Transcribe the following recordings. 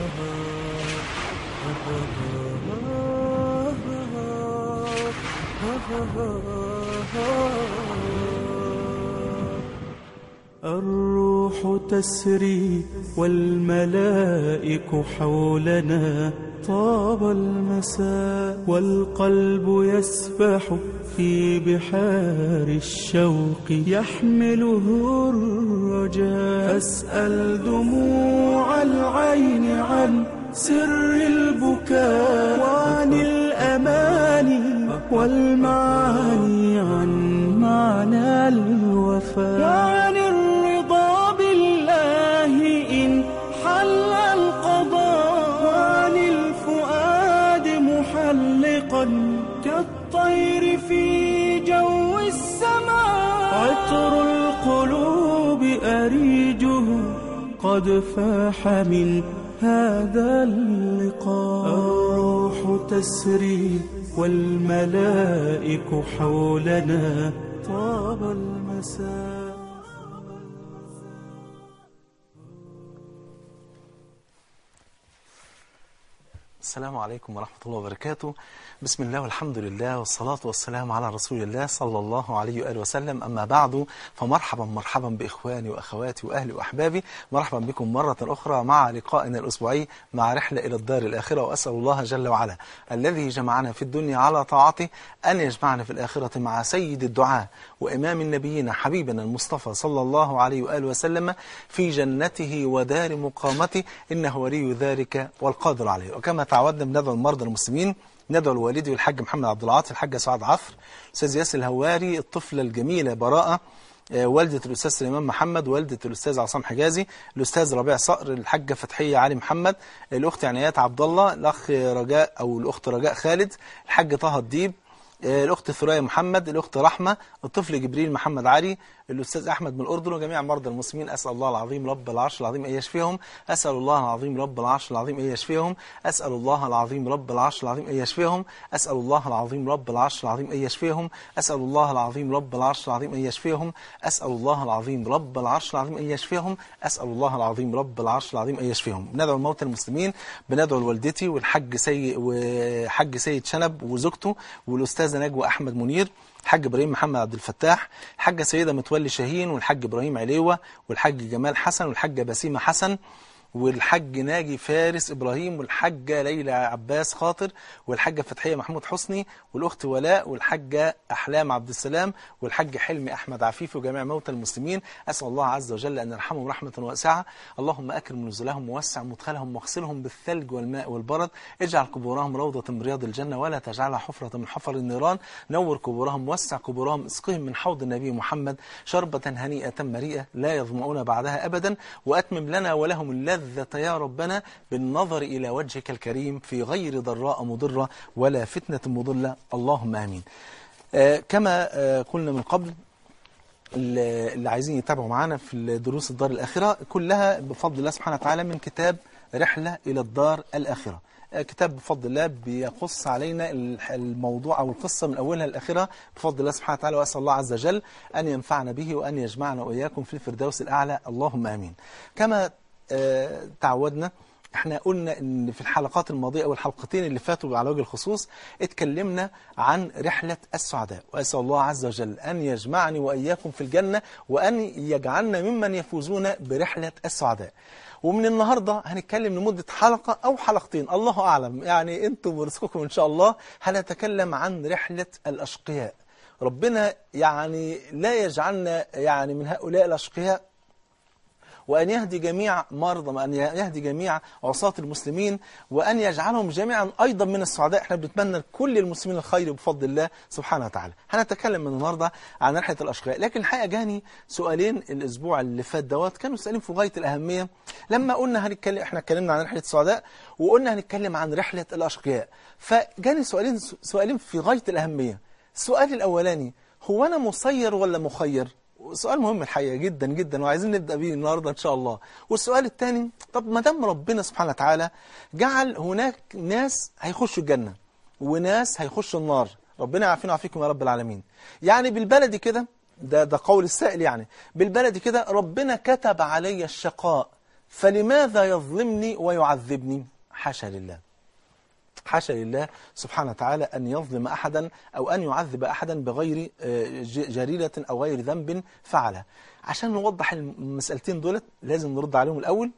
الروح تسري والملائك حولنا طاب المساء والقلب يسبح في بحار الشوق يحمله الرجاء أسأل دموع العين عن سر البكاء وعن الأماني والمعاني عن معنى الوفاء وعن الرضا بالله إن حل القضاء وعن الفؤاد محلقا كالطير في جو السماء عطر القلوب أريجه قد فاح من هذا اللقاء الروح تسري والملائك حولنا طاب المساء السلام عليكم ورحمة الله وبركاته بسم الله والحمد لله والصلاة والسلام على رسول الله صلى الله عليه وآله وسلم أما بعد فمرحبا مرحبا بإخواني وأخواتي وأهلي وأحبابي مرحبا بكم مرة أخرى مع لقائنا الأسبوعي مع رحلة إلى الدار الآخرة وأسأل الله جل وعلا الذي جمعنا في الدنيا على طاعته أن يجمعنا في الآخرة مع سيد الدعاء وإمام النبيين حبيبنا المصطفى صلى الله عليه وآله وسلم في جنته ودار مقامته إنه ولي ذلك والقادر عليه وكما تعودنا بندعو المرضى المسلمين ندعو الوالدي والحاج محمد عبد العاطي الحاجة سعاد عفر أستاذ ياسر الهواري الطفلة الجميلة براءة آه، والدة الأستاذ سليمان محمد والدة الأستاذ عصام حجازي الأستاذ ربيع صقر الحاجة فتحية علي محمد الأخت عنايات عبد الله الأخ رجاء أو الأخت رجاء خالد الحاج طه الديب آه، الأخت ثريا محمد الأخت رحمة الطفل جبريل محمد علي الأستاذ أحمد من الأردن وجميع مرضى المسلمين أسأل الله العظيم رب العرش العظيم أن يشفيهم أسأل الله العظيم رب العرش العظيم أن يشفيهم أسأل الله العظيم رب العرش العظيم أن يشفيهم أسأل الله العظيم رب العرش العظيم أن يشفيهم أسأل الله العظيم رب العرش العظيم أن يشفيهم أسأل الله العظيم رب العرش العظيم أن يشفيهم أسأل الله العظيم رب العرش العظيم أن يشفيهم بندعو الموتى المسلمين بندعو لوالدتي والحاج سيد وحاج سيد شنب وزوجته والأستاذة نجوى أحمد منير الحاج ابراهيم محمد عبد الفتاح الحاجه سيده متولي شاهين والحاج ابراهيم عليوه والحاج جمال حسن والحاجه بسيمه حسن والحاج ناجي فارس إبراهيم والحاجة ليلى عباس خاطر والحاجة فتحية محمود حسني والأخت ولاء والحاجة أحلام عبد السلام والحاج حلمي أحمد عفيف وجميع موتى المسلمين أسأل الله عز وجل أن يرحمهم رحمة واسعة اللهم أكرم نزلهم ووسع مدخلهم واغسلهم بالثلج والماء والبرد اجعل قبورهم روضة من رياض الجنة ولا تجعلها حفرة من حفر النيران نور قبورهم وسع قبورهم اسقهم من حوض النبي محمد شربة هنيئة مريئة لا يظمؤون بعدها أبدا وأتمم لنا ولهم اللذة يا ربنا بالنظر إلى وجهك الكريم في غير ضراء مضرة ولا فتنة مضلة اللهم آمين آه كما آه قلنا من قبل اللي اللي عايزين يتابعوا معانا في دروس الدار الآخرة كلها بفضل الله سبحانه وتعالى من كتاب رحلة إلى الدار الآخرة آه، كتاب بفضل الله بيقص علينا الموضوع أو القصة من أولها لآخرها بفضل الله سبحانه وتعالى وأسأل الله عز وجل أن ينفعنا به وأن يجمعنا وإياكم في الفردوس الأعلى اللهم آمين كما آه، تعودنا احنا قلنا ان في الحلقات الماضية او الحلقتين اللي فاتوا على وجه الخصوص اتكلمنا عن رحلة السعداء واسأل الله عز وجل ان يجمعني واياكم في الجنة وان يجعلنا ممن يفوزون برحلة السعداء ومن النهاردة هنتكلم لمدة حلقة او حلقتين الله اعلم يعني انتم ورزقكم ان شاء الله هنتكلم عن رحلة الاشقياء ربنا يعني لا يجعلنا يعني من هؤلاء الاشقياء وأن يهدي جميع مرضى وأن يهدي جميع عصاة المسلمين وأن يجعلهم جميعا أيضا من السعداء احنا بنتمنى لكل المسلمين الخير بفضل الله سبحانه وتعالى هنتكلم من النهاردة عن رحلة الأشقياء لكن الحقيقة جاني سؤالين الأسبوع اللي فات دوت كانوا سؤالين في غاية الأهمية لما قلنا هنتكلم احنا اتكلمنا عن رحلة السعداء وقلنا هنتكلم عن رحلة الأشقياء فجاني سؤالين سؤالين في غاية الأهمية السؤال الأولاني هو أنا مسير ولا مخير سؤال مهم الحقيقة جدا جدا وعايزين نبدأ بيه النهاردة إن شاء الله والسؤال الثاني طب ما دام ربنا سبحانه وتعالى جعل هناك ناس هيخشوا الجنة وناس هيخشوا النار ربنا يعافينا ويعافيكم يا رب العالمين يعني بالبلدي كده ده ده قول السائل يعني بالبلدي كده ربنا كتب علي الشقاء فلماذا يظلمني ويعذبني حاشا لله حاشا لله سبحانه وتعالى أن يظلم أحدا أو أن يعذب أحدا بغير آه، ج- جريرة أو غير ذنب فعله عشان نوضح المسألتين دولت لازم نرد عليهم الأول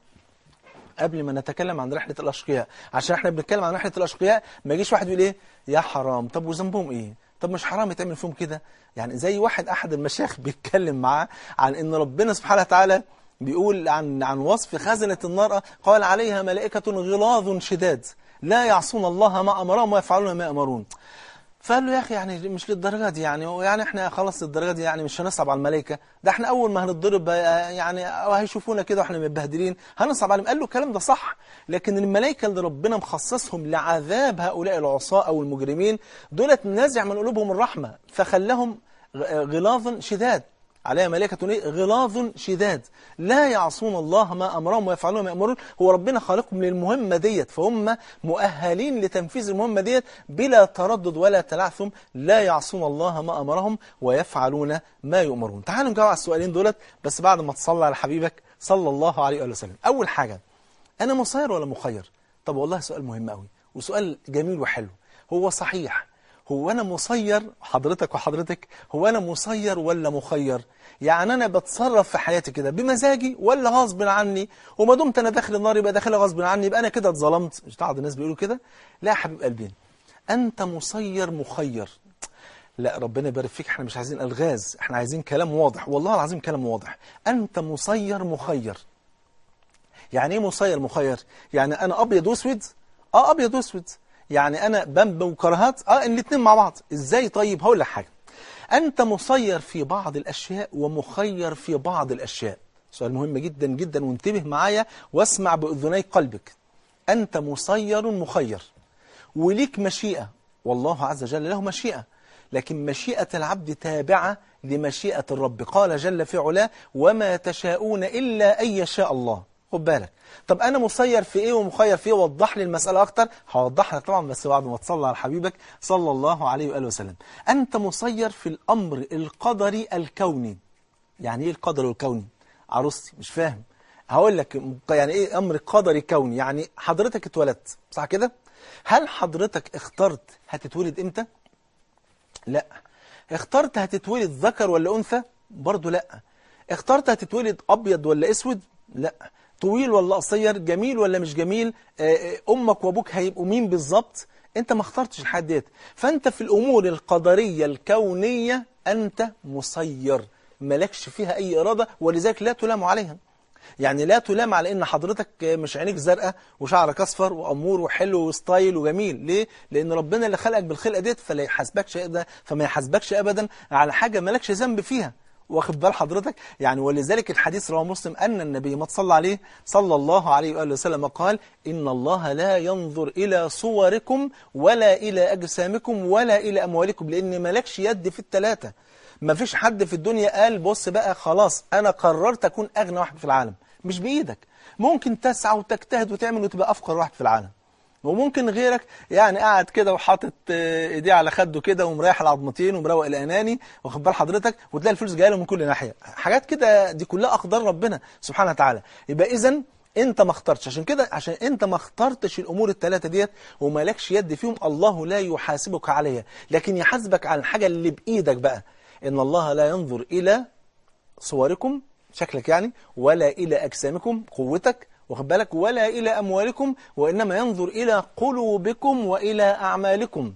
قبل ما نتكلم عن رحلة الأشقياء عشان احنا بنتكلم عن رحلة الأشقياء ما يجيش واحد يقول ايه يا حرام طب وذنبهم ايه طب مش حرام يتعمل فيهم كده يعني زي واحد أحد المشايخ بيتكلم معاه عن ان ربنا سبحانه وتعالى بيقول عن عن وصف خزنة النار قال عليها ملائكة غلاظ شداد لا يعصون الله ما أمرهم ويفعلون ما يأمرون فقال له يا اخي يعني مش للدرجه دي يعني يعني احنا خلاص للدرجه دي يعني مش هنصعب على الملائكه ده احنا اول ما هنتضرب آه، يعني أو هيشوفونا كده واحنا متبهدلين هنصعب عليهم قال له الكلام ده صح لكن الملائكه اللي ربنا مخصصهم لعذاب هؤلاء العصاة او المجرمين دولت نازع من قلوبهم الرحمه فخلاهم غ- غلاظا شداد عليها ملائكة إيه؟ غلاظ شداد لا يعصون الله ما أمرهم ويفعلون ما يأمرون هو ربنا خالقهم للمهمة ديت فهم مؤهلين لتنفيذ المهمة ديت بلا تردد ولا تلعثم لا يعصون الله ما أمرهم ويفعلون ما يؤمرون تعالوا نجاوب على السؤالين دولت بس بعد ما تصلى على حبيبك صلى الله عليه وآله وسلم أول حاجة أنا مسير ولا مخير طب والله سؤال مهم قوي وسؤال جميل وحلو هو صحيح هو أنا مسير حضرتك وحضرتك هو أنا مسير ولا مخير يعني أنا بتصرف في حياتي كده بمزاجي ولا غصب عني وما دمت أنا داخل النار يبقى داخلها غصب عني يبقى أنا كده اتظلمت مش بعض الناس بيقولوا كده لا يا حبيب قلبي أنت مسير مخير لا ربنا يبارك فيك احنا مش عايزين الغاز احنا عايزين كلام واضح والله العظيم كلام واضح انت مسير مخير يعني ايه مسير مخير يعني انا ابيض واسود اه ابيض واسود يعني انا بنب وكرهات اه الاثنين مع بعض ازاي طيب هقول لك حاجه انت مسير في بعض الاشياء ومخير في بعض الاشياء سؤال مهم جدا جدا وانتبه معايا واسمع باذني قلبك انت مسير مخير وليك مشيئة والله عز وجل له مشيئة لكن مشيئة العبد تابعة لمشيئة الرب قال جل في علاه وما تشاءون إلا أن يشاء الله خد بالك طب أنا مسير في إيه ومخير في إيه وضح لي المسألة أكتر هوضح لك طبعا بس بعد ما تصلى على حبيبك صلى الله عليه وآله وسلم أنت مسير في الأمر القدري الكوني يعني إيه القدر الكوني عروستي مش فاهم هقول لك يعني ايه امر قدري كوني يعني حضرتك اتولدت صح كده هل حضرتك اخترت هتتولد امتى لا اخترت هتتولد ذكر ولا انثى برضو لا اخترت هتتولد ابيض ولا اسود لا طويل ولا قصير جميل ولا مش جميل آه، آه، امك وابوك هيبقوا مين بالظبط انت ما اخترتش الحاجات ديت فانت في الامور القدريه الكونيه انت مسير مالكش فيها اي اراده ولذلك لا تلام عليها يعني لا تلام على ان حضرتك مش عينيك زرقاء وشعرك اصفر وامور وحلو وستايل وجميل ليه لان ربنا اللي خلقك بالخلقه ديت فلا يحاسبكش ده فما يحاسبكش ابدا على حاجه مالكش ذنب فيها واخد بال حضرتك يعني ولذلك الحديث رواه مسلم ان النبي ما تصلى عليه صلى الله عليه واله وسلم قال ان الله لا ينظر الى صوركم ولا الى اجسامكم ولا الى اموالكم لان مالكش يد في الثلاثه ما فيش حد في الدنيا قال بص بقى خلاص انا قررت اكون اغنى واحد في العالم مش بايدك ممكن تسعى وتجتهد وتعمل وتبقى افقر واحد في العالم وممكن غيرك يعني قاعد كده وحاطط آه، ايديه على خده كده ومريح العظمتين ومروق الاناني واخد بال حضرتك وتلاقي الفلوس جايه له من كل ناحيه حاجات كده دي كلها اقدار ربنا سبحانه وتعالى يبقى اذا انت ما اخترتش عشان كده عشان انت ما اخترتش الامور الثلاثه ديت ومالكش يد فيهم الله لا يحاسبك عليها لكن يحاسبك على الحاجه اللي بايدك بقى ان الله لا ينظر الى صوركم شكلك يعني ولا إلى أجسامكم قوتك واخد بالك ولا إلى أموالكم وإنما ينظر إلى قلوبكم وإلى أعمالكم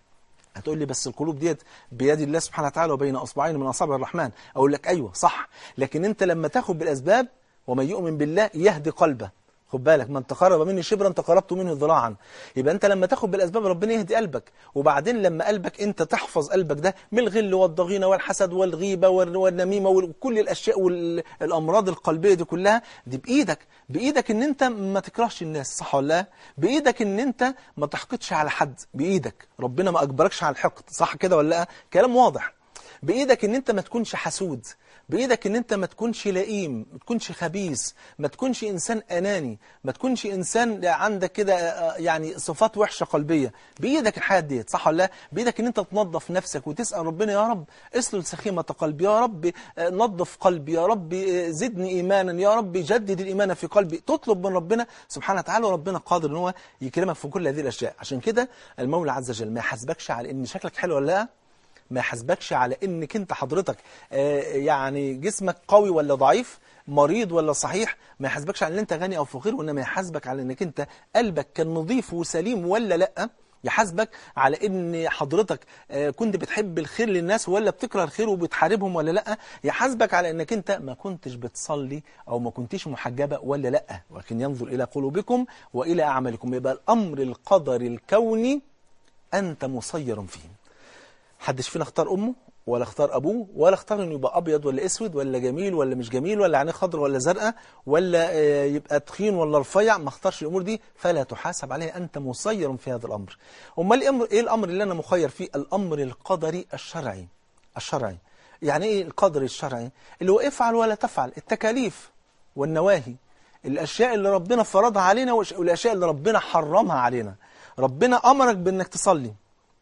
هتقول لي بس القلوب ديت بيد الله سبحانه وتعالى وبين أصبعين من أصابع الرحمن أقول لك أيوة صح لكن أنت لما تاخد بالأسباب ومن يؤمن بالله يهدي قلبه خد بالك من تقرب مني شبرا تقربت منه ذراعا يبقى انت لما تاخد بالاسباب ربنا يهدي قلبك وبعدين لما قلبك انت تحفظ قلبك ده من الغل والضغينه والحسد والغيبه وال- والنميمه وكل الاشياء والامراض القلبيه دي كلها دي بايدك بايدك ان انت ما تكرهش الناس صح ولا لا بايدك ان انت ما تحقدش على حد بايدك ربنا ما اجبركش على الحقد صح كده ولا لا كلام واضح بايدك ان انت ما تكونش حسود بايدك ان انت ما تكونش لئيم ما تكونش خبيث ما تكونش انسان اناني ما تكونش انسان عندك كده آه، يعني صفات وحشه قلبيه بايدك الحاجات ديت صح ولا لا بايدك ان انت تنظف نفسك وتسال ربنا يا رب اسلل سخيمه قلبي يا رب آه، نظف قلبي يا رب آه، زدني ايمانا يا رب جدد الايمان في قلبي تطلب من ربنا سبحانه وتعالى وربنا قادر ان هو يكرمك في كل هذه الاشياء عشان كده المولى عز وجل ما يحاسبكش على ان شكلك حلو ولا لا ما يحاسبكش على انك انت حضرتك آه، يعني جسمك قوي ولا ضعيف مريض ولا صحيح ما يحاسبكش على ان انت غني او فقير وانما يحاسبك على انك انت قلبك كان نظيف وسليم ولا لا يحاسبك على ان حضرتك آه، كنت بتحب الخير للناس ولا بتكره الخير وبتحاربهم ولا لا يحاسبك على انك انت ما كنتش بتصلي او ما كنتش محجبه ولا لا ولكن ينظر الى قلوبكم والى اعمالكم يبقى الامر القدر الكوني انت مسير فيه حدش فينا اختار امه ولا اختار ابوه ولا اختار انه يبقى ابيض ولا اسود ولا جميل ولا مش جميل ولا عينيه خضر ولا زرقاء ولا آه، يبقى تخين ولا رفيع ما اختارش الامور دي فلا تحاسب عليها انت مسير في هذا الامر امال الامر ايه الامر اللي انا مخير فيه الامر القدري الشرعي الشرعي يعني ايه القدر الشرعي اللي هو افعل ولا تفعل التكاليف والنواهي الاشياء اللي ربنا فرضها علينا والأش- والاشياء اللي ربنا حرمها علينا ربنا امرك بانك تصلي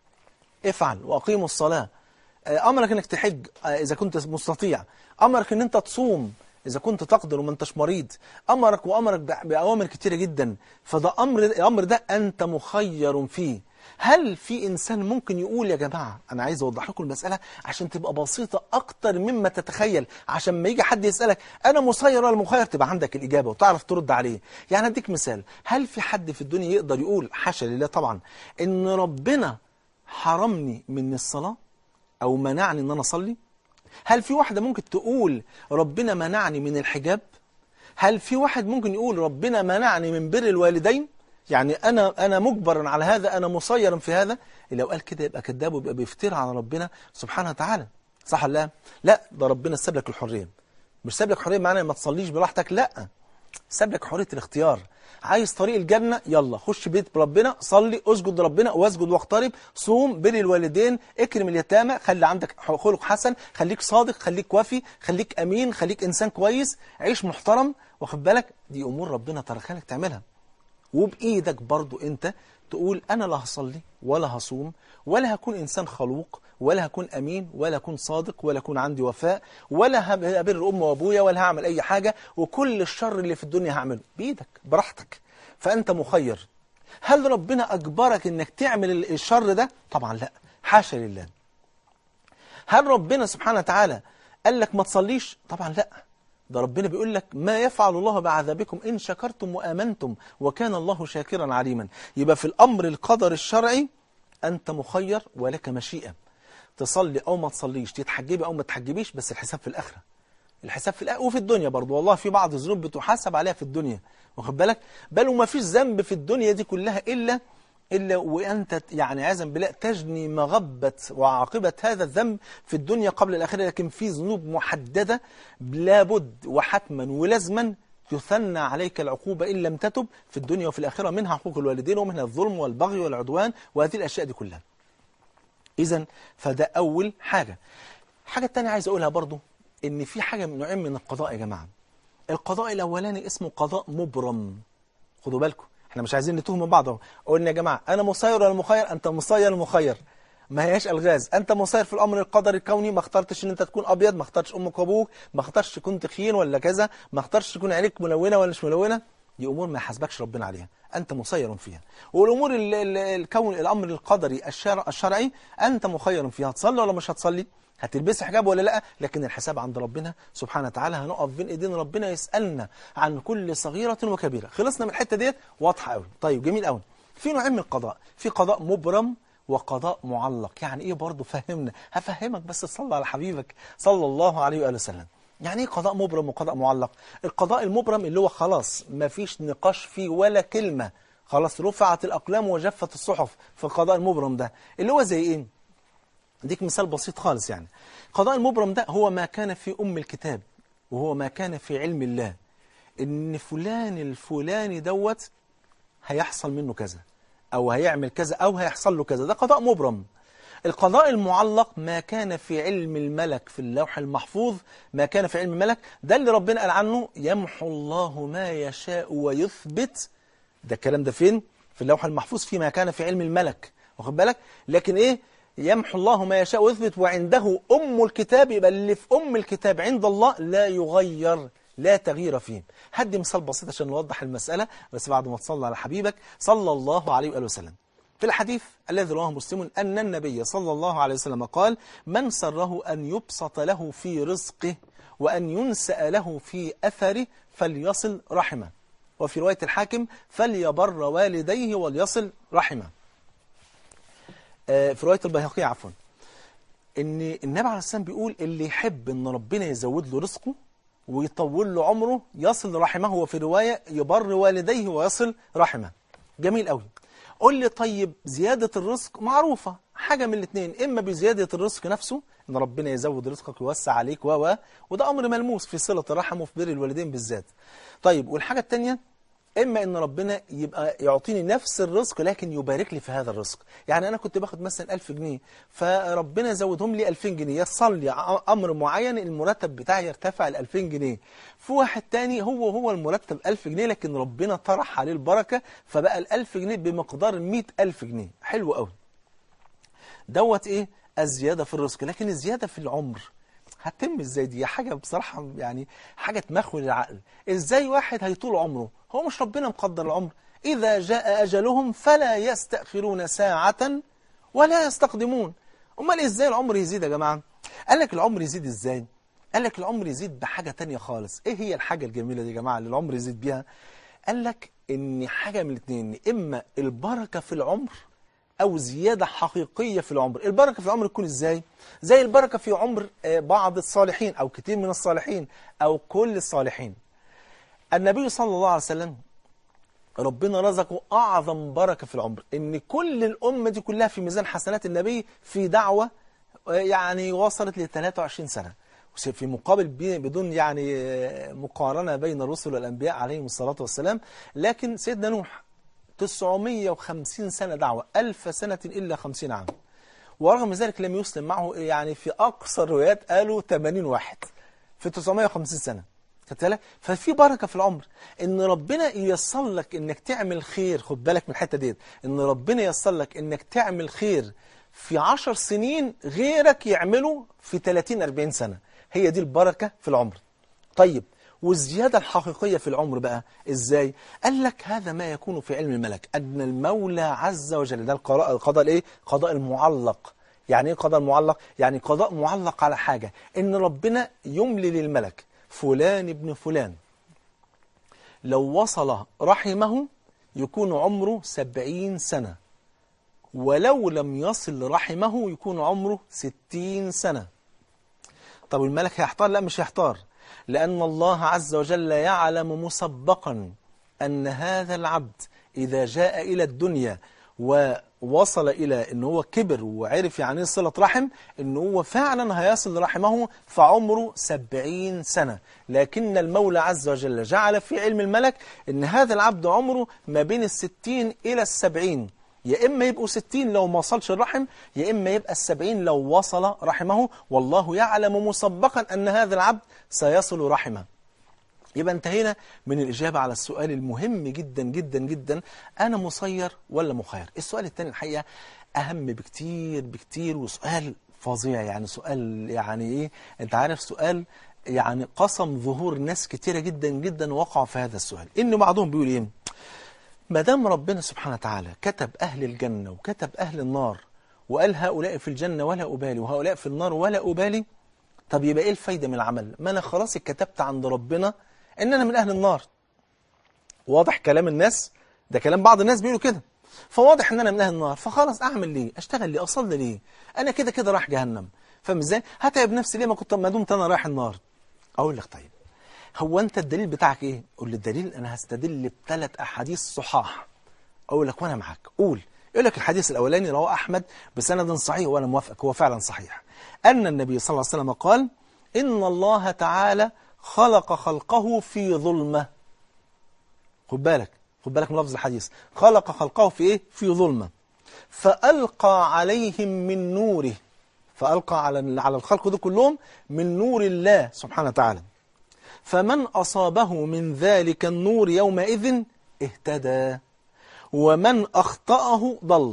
افعل واقيموا الصلاه آه، امرك انك تحج آه، اذا كنت مستطيع امرك ان انت تصوم اذا كنت تقدر وما انتش مريض امرك وامرك بأ- باوامر كتيره جدا فده امر الامر ده انت مخير فيه هل في انسان ممكن يقول يا جماعه انا عايز اوضح لكم المساله عشان تبقى بسيطه اكتر مما تتخيل عشان ما يجي حد يسالك انا مسير ولا مخير تبقى عندك الاجابه وتعرف ترد عليه يعني اديك مثال هل في حد في الدنيا يقدر يقول حاشا لله طبعا ان ربنا حرمني من الصلاه او منعني ان انا اصلي هل في واحده ممكن تقول ربنا منعني من الحجاب هل في واحد ممكن يقول ربنا منعني من بر الوالدين يعني انا انا مجبر على هذا انا مسير في هذا لو قال كده يبقى كذاب ويبقى بيفترى على ربنا سبحانه وتعالى صح ولا لا لا ده ربنا ساب لك الحريه مش ساب لك حريه معناه ما تصليش براحتك لا ساب لك حريه الاختيار عايز طريق الجنه يلا خش بيت ربنا صلي اسجد لربنا واسجد واقترب صوم بر الوالدين اكرم اليتامى خلي عندك خلق حسن خليك صادق خليك وفي خليك امين خليك انسان كويس عيش محترم واخد بالك دي امور ربنا تركها لك تعملها وبايدك برضو انت تقول انا لا هصلي ولا هصوم ولا هكون انسان خلوق ولا هكون امين ولا هكون صادق ولا هكون عندي وفاء ولا هبر امي وابويا ولا هعمل اي حاجه وكل الشر اللي في الدنيا هعمله بايدك براحتك فانت مخير هل ربنا اجبرك انك تعمل الشر ده طبعا لا حاشا لله هل ربنا سبحانه وتعالى قال لك ما تصليش طبعا لا ده ربنا بيقول لك ما يفعل الله بعذابكم إن شكرتم وآمنتم وكان الله شاكرا عليما يبقى في الأمر القدر الشرعي أنت مخير ولك مشيئة تصلي أو ما تصليش تتحجبي أو ما تتحجبيش بس الحساب في الآخرة الحساب في الآخرة وفي الدنيا برضو والله في بعض الذنوب بتحاسب عليها في الدنيا واخد بالك بل وما فيش ذنب في الدنيا دي كلها إلا إلا وأنت يعني عياذا بالله تجني مغبة وعاقبة هذا الذنب في الدنيا قبل الآخرة لكن في ذنوب محددة لابد وحتما ولازما يثنى عليك العقوبة إن لم تتب في الدنيا وفي الآخرة منها حقوق الوالدين ومنها الظلم والبغي والعدوان وهذه الأشياء دي كلها إذا فده أول حاجة حاجة تانية عايز أقولها برضو إن في حاجة من نوعين من القضاء يا جماعة القضاء الأولاني اسمه قضاء مبرم خدوا بالكم احنا مش عايزين نتوه من بعض اهو قلنا يا جماعه انا مسير ولا مخير انت مسير مخير ما هياش الغاز انت مسير في الامر القدري الكوني ما اخترتش ان انت تكون ابيض ما اخترتش امك وابوك ما اخترتش تكون تخين ولا كذا ما اخترتش تكون عينيك ملونه ولا مش ملونه دي امور ما يحاسبكش ربنا عليها انت مسير فيها والامور ال- ال- الكون الامر القدري الشرع الشرعي انت مخير فيها هتصلي ولا مش هتصلي هتلبسي حجاب ولا لا لكن الحساب عند ربنا سبحانه وتعالى هنقف بين ايدين ربنا يسالنا عن كل صغيره وكبيره خلصنا من الحته ديت واضحه قوي طيب جميل قوي في نوعين من القضاء في قضاء مبرم وقضاء معلق يعني ايه برضه فهمنا هفهمك بس صلى على حبيبك صلى الله عليه واله وسلم يعني ايه قضاء مبرم وقضاء معلق القضاء المبرم اللي هو خلاص ما فيش نقاش فيه ولا كلمه خلاص رفعت الاقلام وجفت الصحف في القضاء المبرم ده اللي هو زي ايه اديك مثال بسيط خالص يعني قضاء المبرم ده هو ما كان في أم الكتاب وهو ما كان في علم الله إن فلان الفلاني دوت هيحصل منه كذا أو هيعمل كذا أو هيحصل له كذا ده قضاء مبرم القضاء المعلق ما كان في علم الملك في اللوح المحفوظ ما كان في علم الملك ده اللي ربنا قال عنه يمحو الله ما يشاء ويثبت ده الكلام ده فين في اللوح المحفوظ فيما كان في علم الملك واخد بالك لكن ايه يمحو الله ما يشاء ويثبت وعنده ام الكتاب يبقى اللي في ام الكتاب عند الله لا يغير لا تغيير فيه هدي مثال بسيط عشان نوضح المسألة بس بعد ما تصلى على حبيبك صلى الله عليه وآله وسلم في الحديث الذي رواه مسلم أن النبي صلى الله عليه وسلم قال من سره أن يبسط له في رزقه وأن ينسأ له في أثره فليصل رحمه وفي رواية الحاكم فليبر والديه وليصل رحمه آه، في رواية البيهقي عفوا ان النبي عليه السلام بيقول اللي يحب ان ربنا يزود له رزقه ويطول له عمره يصل رحمه وفي رواية يبر والديه ويصل رحمه جميل قوي قول لي طيب زيادة الرزق معروفة حاجة من الاثنين إما بزيادة الرزق نفسه إن ربنا يزود رزقك ويوسع عليك و و وده أمر ملموس في صلة الرحم وفي بر الوالدين بالذات طيب والحاجة الثانية إما إن ربنا يبقى يعطيني نفس الرزق لكن يبارك لي في هذا الرزق يعني أنا كنت باخد مثلا 1000 جنيه فربنا يزودهم لي 2000 جنيه يصل لي ع- أمر معين المرتب بتاعي يرتفع ل 2000 جنيه في واحد تاني هو هو المرتب 1000 جنيه لكن ربنا طرح عليه البركة فبقى ال 1000 جنيه بمقدار 100000 جنيه حلو قوي دوت ايه الزيادة في الرزق لكن الزيادة في العمر هتتم ازاي دي حاجة بصراحة يعني حاجة تمخول العقل ازاي واحد هيطول عمره هو مش ربنا مقدر العمر اذا جاء اجلهم فلا يستأخرون ساعة ولا يستقدمون امال ازاي العمر يزيد يا جماعة قال لك العمر يزيد ازاي قال لك العمر يزيد بحاجة تانية خالص ايه هي الحاجة الجميلة دي يا جماعة اللي العمر يزيد بيها قال لك ان حاجة من الاثنين اما البركة في العمر أو زيادة حقيقية في العمر البركة في العمر تكون إزاي؟ زي البركة في عمر آه، بعض الصالحين أو كتير من الصالحين أو كل الصالحين النبي صلى الله عليه وسلم ربنا رزقه أعظم بركة في العمر إن كل الأمة دي كلها في ميزان حسنات النبي في دعوة آه، يعني وصلت ل 23 سنة في مقابل بي- بدون يعني آه، مقارنة بين الرسل والأنبياء عليهم الصلاة والسلام لكن سيدنا نوح 950 سنة دعوة ألف سنة إلا 50 عام ورغم ذلك لم يسلم معه يعني في أقصى الروايات قالوا 80 واحد في 950 سنة خدت بالك ففي بركة في العمر إن ربنا ييسر لك إنك تعمل خير خد بالك من الحتة ديت إن ربنا ييسر لك إنك تعمل خير في 10 سنين غيرك يعمله في 30 40 سنة هي دي البركة في العمر طيب والزيادة الحقيقية في العمر بقى إزاي؟ قال لك هذا ما يكون في علم الملك أن المولى عز وجل ده القضاء القضاء الإيه؟ قضاء المعلق يعني إيه قضاء المعلق؟ يعني قضاء معلق على حاجة إن ربنا يملي للملك فلان ابن فلان لو وصل رحمه يكون عمره سبعين سنة ولو لم يصل رحمه يكون عمره ستين سنة طب الملك هيحتار لا مش هيحتار لأن الله عز وجل يعلم مسبقا أن هذا العبد إذا جاء إلى الدنيا ووصل إلى أن هو كبر وعرف يعني إيه صلة رحم أن هو فعلا هيصل رحمه فعمره سبعين سنة لكن المولى عز وجل جعل في علم الملك أن هذا العبد عمره ما بين الستين إلى السبعين يا إما يبقوا ستين لو ما وصلش الرحم يا إما يبقى السبعين لو وصل رحمه والله يعلم مسبقا أن هذا العبد سيصل رحمه يبقى انتهينا من الإجابة على السؤال المهم جدا جدا جدا أنا مسير ولا مخير السؤال الثاني الحقيقة أهم بكتير بكتير وسؤال فظيع يعني سؤال يعني إيه أنت عارف سؤال يعني قسم ظهور ناس كتيرة جدا جدا وقعوا في هذا السؤال إن بعضهم بيقول إيه ما دام ربنا سبحانه وتعالى كتب أهل الجنة وكتب أهل النار وقال هؤلاء في الجنة ولا أبالي وهؤلاء في النار ولا أبالي طب يبقى إيه الفايدة من العمل ما أنا خلاص اتكتبت عند ربنا إن أنا من أهل النار واضح كلام الناس ده كلام بعض الناس بيقولوا كده فواضح ان انا من اهل النار فخلاص اعمل ليه اشتغل ليه اصلي ليه انا كده كده رايح جهنم فاهم ازاي هتعب نفسي ليه ما كنت ما دمت انا رايح النار اقول لك طيب هو انت الدليل بتاعك ايه قول لي الدليل انا هستدل بثلاث احاديث صحاح اقول لك وانا معاك قول يقول لك الحديث الاولاني رواه احمد بسند صحيح وانا موافقك هو فعلا صحيح ان النبي صلى الله عليه وسلم قال ان الله تعالى خلق خلقه في ظلمه خد بالك خد بالك من لفظ الحديث خلق خلقه في ايه في ظلمه فألقى عليهم من نوره فألقى على على الخلق دول كلهم من نور الله سبحانه وتعالى فمن أصابه من ذلك النور يومئذ اهتدى ومن أخطأه ضل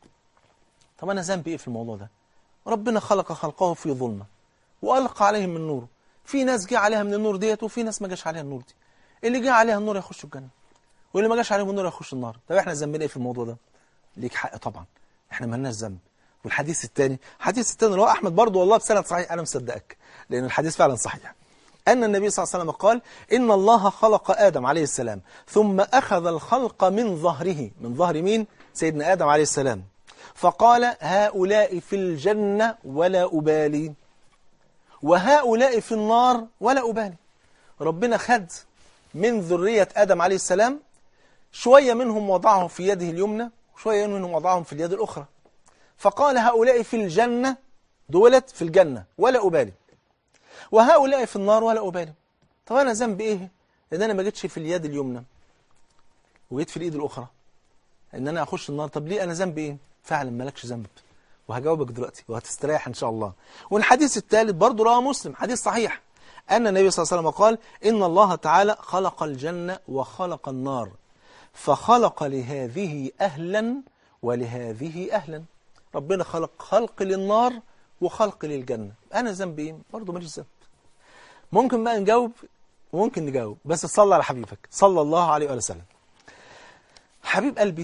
طب أنا ذنبي إيه في الموضوع ده ربنا خلق خلقه في ظلمة وألقى عليهم من نوره في ناس جه عليها من النور ديت وفي ناس ما جاش عليها النور دي اللي جه عليها النور يخشوا الجنة واللي ما جاش عليهم النور يخش النار طب احنا ذنبنا ايه في الموضوع ده ليك حق طبعا احنا مالناش ذنب والحديث الثاني الحديث الثاني اللي هو احمد برضه والله بسند صحيح انا مصدقك لان الحديث فعلا صحيح ان النبي صلى الله عليه وسلم قال ان الله خلق ادم عليه السلام ثم اخذ الخلق من ظهره من ظهر مين سيدنا ادم عليه السلام فقال هؤلاء في الجنه ولا ابالي وهؤلاء في النار ولا ابالي ربنا خد من ذريه ادم عليه السلام شويه منهم وضعهم في يده اليمنى وشويه منهم وضعهم في اليد الاخرى فقال هؤلاء في الجنة دولت في الجنة ولا أبالي وهؤلاء في النار ولا أبالي طب أنا ذنبي إيه إن أنا ما جيتش في اليد اليمنى وجيت في الإيد الأخرى إن أنا أخش النار طب ليه أنا ذنبي إيه فعلا مالكش ذنب وهجاوبك دلوقتي وهتستريح إن شاء الله والحديث الثالث برضه رواه مسلم حديث صحيح أن النبي صلى الله عليه وسلم قال إن الله تعالى خلق الجنة وخلق النار فخلق لهذه أهلا ولهذه أهلا ربنا خلق خلق للنار وخلق للجنة أنا ذنبي إيه؟ برضه ماليش ذنب ممكن بقى نجاوب وممكن نجاوب بس صلى على حبيبك صلى الله عليه وآله وسلم حبيب قلبي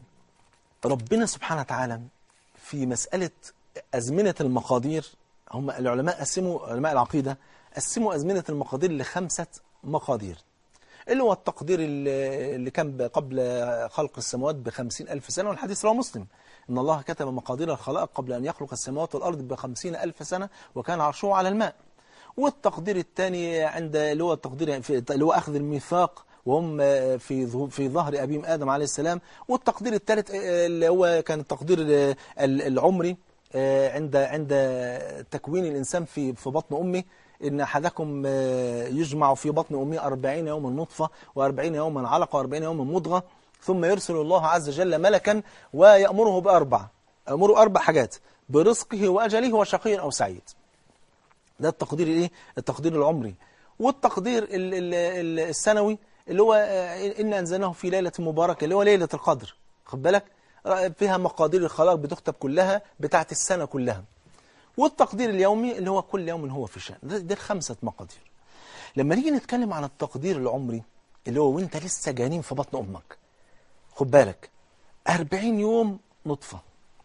ربنا سبحانه وتعالى في مسألة أزمنة المقادير هم العلماء قسموا علماء العقيدة قسموا أزمنة المقادير لخمسة مقادير اللي هو التقدير اللي اللي كان قبل خلق السماوات بخمسين ألف سنة والحديث رواه مسلم إن الله كتب مقادير الخلائق قبل أن يخلق السماوات والأرض بخمسين ألف سنة وكان عرشه على الماء والتقدير الثاني عند اللي هو التقدير في اللي هو أخذ الميثاق وهم في ظهو- في ظهر أبيهم آدم عليه السلام والتقدير الثالث اللي هو كان التقدير ال- العمري آه، عند عند تكوين الإنسان في في بطن أمه إن أحدكم آه، يجمع في بطن أمه أربعين يوما نطفة وأربعين يوما علقة وأربعين يوما مضغة ثم يرسل الله عز وجل ملكا ويأمره بأربع أمره أربع حاجات برزقه وأجله وشقي أو سعيد ده التقدير الايه التقدير العمري والتقدير ال ال ال السنوي اللي هو آه، إن أنزلناه في ليلة مباركة اللي هو ليلة القدر خد بالك آه، فيها مقادير الخلائق بتكتب كلها بتاعت السنة كلها والتقدير اليومي اللي هو كل يوم هو في شأن ده, ده خمسة مقادير لما نيجي نتكلم عن التقدير العمري اللي هو وانت لسه جانين في بطن أمك خد بالك أربعين يوم نطفة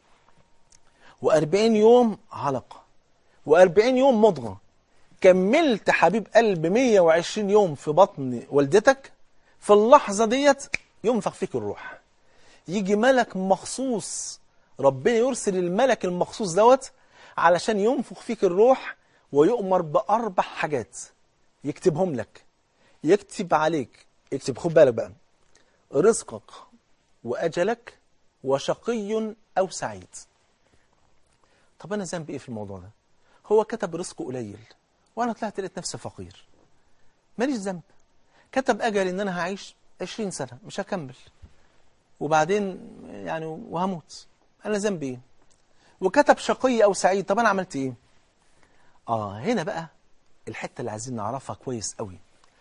وأربعين يوم علقة وأربعين يوم مضغة كملت حبيب قلب 120 يوم في بطن والدتك في اللحظة ديت ينفخ فيك الروح يجي ملك مخصوص ربنا يرسل الملك المخصوص دوت علشان ينفخ فيك الروح ويؤمر بأربع حاجات يكتبهم لك يكتب عليك يكتب خد بالك بقى رزقك وأجلك وشقي أو سعيد طب أنا ذنبي إيه في الموضوع ده هو كتب رزقه قليل وأنا طلعت لقيت نفسي فقير ماليش ذنب كتب أجل إن أنا هعيش 20 سنة مش هكمل وبعدين يعني وهموت أنا ذنبي إيه وكتب شقي أو سعيد طب أنا عملت إيه آه هنا بقى الحتة اللي عايزين نعرفها كويس قوي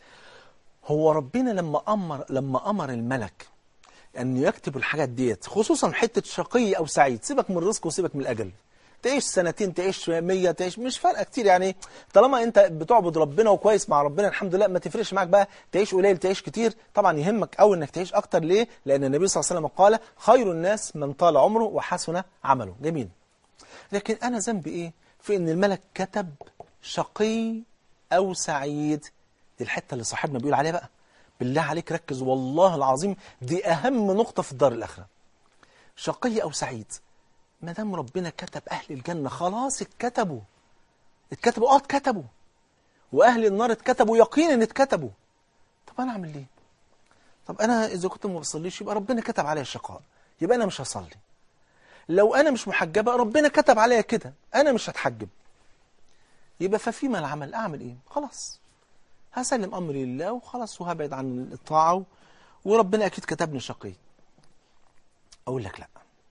هو ربنا لما أمر لما أمر الملك أن يكتب الحاجات ديت خصوصا حتة شقي أو سعيد سيبك من الرزق وسيبك من الأجل تعيش سنتين تعيش مية تعيش مش فارقة كتير يعني طالما انت بتعبد ربنا وكويس مع ربنا الحمد لله ما تفرقش معاك بقى تعيش قليل تعيش كتير طبعا يهمك قوي انك تعيش اكتر ليه لان النبي صلى الله عليه وسلم قال خير الناس من طال عمره وحسن عمله جميل لكن انا ذنبي ايه في ان الملك كتب شقي او سعيد دي الحته اللي صاحبنا بيقول عليها بقى بالله عليك ركز والله العظيم دي اهم نقطه في الدار الاخره شقي او سعيد ما دام ربنا كتب اهل الجنه خلاص اتكتبوا اتكتبوا اه اتكتبوا واهل النار اتكتبوا يقينا اتكتبوا طب انا اعمل ايه طب انا اذا كنت ما بصليش يبقى ربنا كتب عليا الشقاء يبقى انا مش هصلي لو انا مش محجبه ربنا كتب عليا كده انا مش هتحجب يبقى ففيما العمل اعمل ايه خلاص هسلم امري لله وخلاص وهبعد عن الطاعه وربنا اكيد كتبني شقي اقول لك لا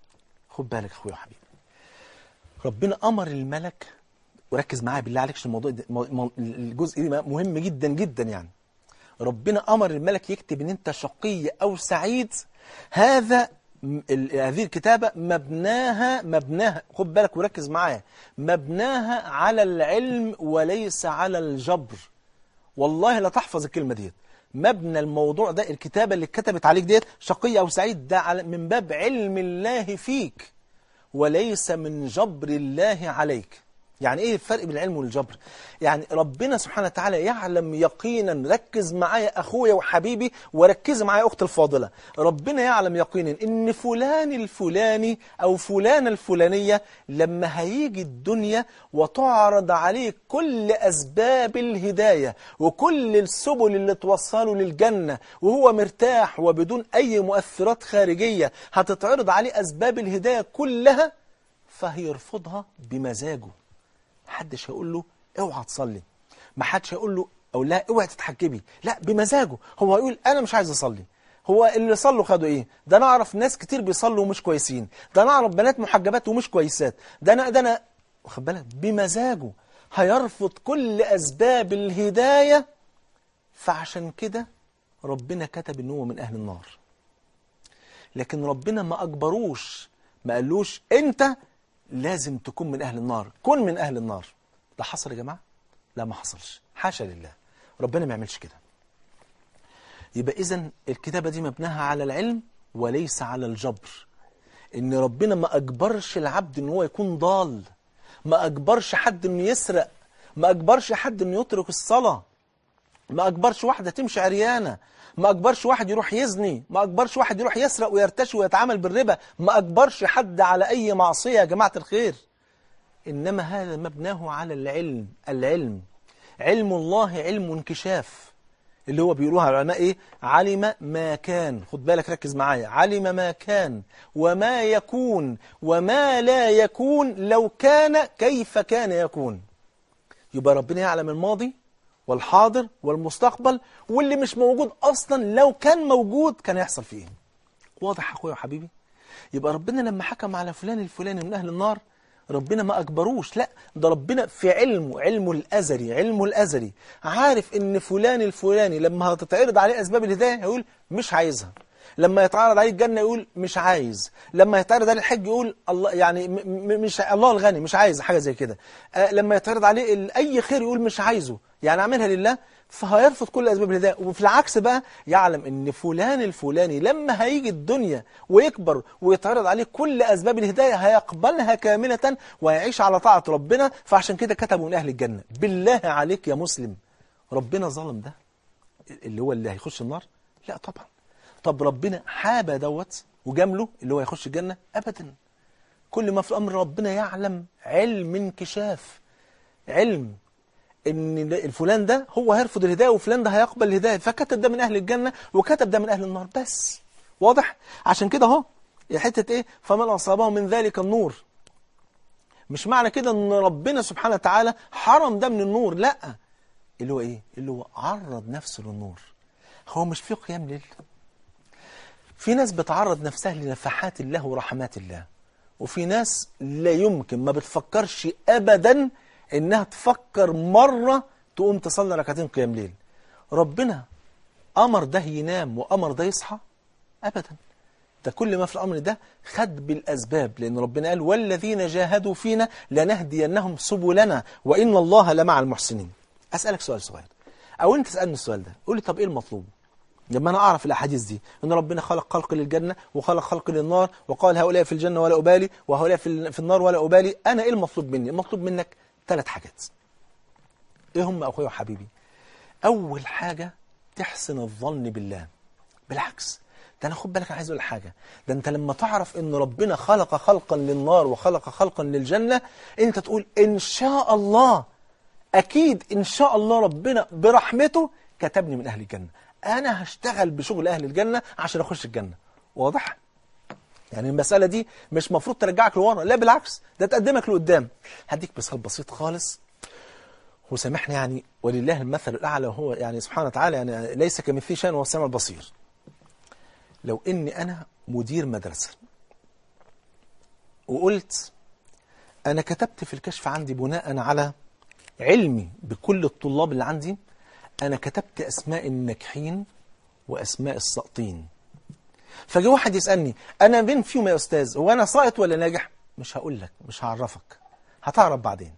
خد بالك اخويا وحبيبي ربنا امر الملك وركز معايا بالله عليك عشان الموضوع ده مو- مو- الجزء ده مهم جدا جدا يعني ربنا امر الملك يكتب ان انت شقي او سعيد هذا م- ال- هذه الكتابه مبناها مبناها خد بالك وركز معايا مبناها على العلم وليس على الجبر والله لا تحفظ الكلمة ديت مبنى الموضوع ده الكتابة اللي اتكتبت عليك ديت شقي أو سعيد ده على- من باب علم الله فيك وليس من جبر الله عليك يعني ايه الفرق بين العلم والجبر يعني ربنا سبحانه وتعالى يعلم يقينا ركز معايا اخويا وحبيبي وركز معايا اختي الفاضله ربنا يعلم يقينا ان فلان الفلاني او فلانه الفلانيه لما هيجي الدنيا وتعرض عليه كل اسباب الهدايه وكل السبل اللي توصله للجنه وهو مرتاح وبدون اي مؤثرات خارجيه هتتعرض عليه اسباب الهدايه كلها فهيرفضها بمزاجه محدش هيقول له اوعى تصلي ما حدش هيقول له او لا اوعى تتحجبي لا بمزاجه هو هيقول انا مش عايز اصلي هو اللي صلوا خدوا ايه ده انا اعرف ناس كتير بيصلوا ومش كويسين ده انا اعرف بنات محجبات ومش كويسات ده انا ده انا واخد بالك بمزاجه هيرفض كل اسباب الهدايه فعشان كده ربنا كتب ان هو من اهل النار لكن ربنا ما أجبروش ما قالوش أنت لازم تكون من أهل النار كن من أهل النار ده حصل يا جماعة لا ما حصلش حاشا لله ربنا ما يعملش كده يبقى إذا الكتابة دي مبناها على العلم وليس على الجبر إن ربنا ما أجبرش العبد إن هو يكون ضال ما أجبرش حد إنه يسرق ما أجبرش حد إنه يترك الصلاة ما أجبرش واحدة تمشي عريانة ما أجبرش واحد يروح يزني ما أجبرش واحد يروح يسرق ويرتشي ويتعامل بالربا ما أجبرش حد على أي معصية يا جماعة الخير إنما هذا مبناه على العلم العلم علم الله علم انكشاف اللي هو بيقولوها العلماء ايه علم ما كان خد بالك ركز معايا علم ما كان وما يكون وما لا يكون لو كان كيف كان يكون يبقى ربنا يعلم الماضي والحاضر والمستقبل واللي مش موجود اصلا لو كان موجود كان يحصل فيه ايه واضح اخويا وحبيبي يبقى ربنا لما حكم على فلان الفلاني من اهل النار ربنا ما اجبروش لا ده ربنا في علمه علمه الازلي علمه الازلي عارف ان فلان الفلاني لما هتتعرض عليه اسباب الهدايه هيقول مش عايزها لما يتعرض عليه الجنه يقول مش عايز لما يتعرض عليه الحج يقول الله يعني م م مش الله الغني مش عايز حاجه زي كده آه لما يتعرض عليه ال- اي خير يقول مش عايزه يعني اعملها لله فهيرفض كل اسباب الهدايه وفي العكس بقى يعلم ان فلان الفلاني لما هيجي الدنيا ويكبر ويتعرض عليه كل اسباب الهدايه هيقبلها كامله ويعيش على طاعه ربنا فعشان كده كتبوا من اهل الجنه بالله عليك يا مسلم ربنا ظلم ده اللي هو اللي هيخش النار لا طبعا طب ربنا حابى دوت وجامله اللي هو هيخش الجنه ابدا كل ما في الامر ربنا يعلم علم انكشاف علم ان الفلان ده هو هيرفض الهدايه وفلان ده هيقبل الهدايه فكتب ده من اهل الجنه وكتب ده من اهل النار بس واضح عشان كده اهو حته ايه فمن اصابه من ذلك النور مش معنى كده ان ربنا سبحانه وتعالى حرم ده من النور لا اللي هو ايه اللي هو عرض نفسه للنور هو مش في قيام ليل في ناس بتعرض نفسها لنفحات الله ورحمات الله وفي ناس لا يمكن ما بتفكرش ابدا انها تفكر مرة تقوم تصلي ركعتين قيام ليل ربنا امر ده ينام وامر ده يصحى ابدا ده كل ما في الامر ده خد بالاسباب لان ربنا قال والذين جاهدوا فينا لنهدينهم سبلنا وان الله لمع المحسنين اسالك سؤال صغير او انت تسالني السؤال ده قول لي طب ايه المطلوب لما انا اعرف الاحاديث دي ان ربنا خلق خلق للجنه وخلق خلق للنار وقال هؤلاء في الجنه ولا ابالي وهؤلاء في في النار ولا ابالي انا ايه المطلوب مني المطلوب منك ثلاث حاجات ايه هم اخويا وحبيبي اول حاجه تحسن الظن بالله بالعكس ده انا خد بالك انا عايز اقول حاجه ده انت لما تعرف ان ربنا خلق خلقا للنار وخلق خلقا للجنه انت تقول ان شاء الله اكيد ان شاء الله ربنا برحمته كتبني من اهل الجنه انا هشتغل بشغل اهل الجنه عشان اخش الجنه واضح يعني المساله دي مش مفروض ترجعك لورا لا بالعكس ده تقدمك لقدام هديك مثال بسيط خالص وسامحني يعني ولله المثل الاعلى وهو يعني سبحانه وتعالى يعني ليس كمثله شيء وهو السميع البصير لو اني انا مدير مدرسه وقلت أنا كتبت في الكشف عندي بناء على علمي بكل الطلاب اللي عندي أنا كتبت أسماء الناجحين وأسماء الساقطين فجاء واحد يسألني أنا مين فيهم يا أستاذ هو أنا ساقط ولا ناجح مش هقول لك مش هعرفك هتعرف بعدين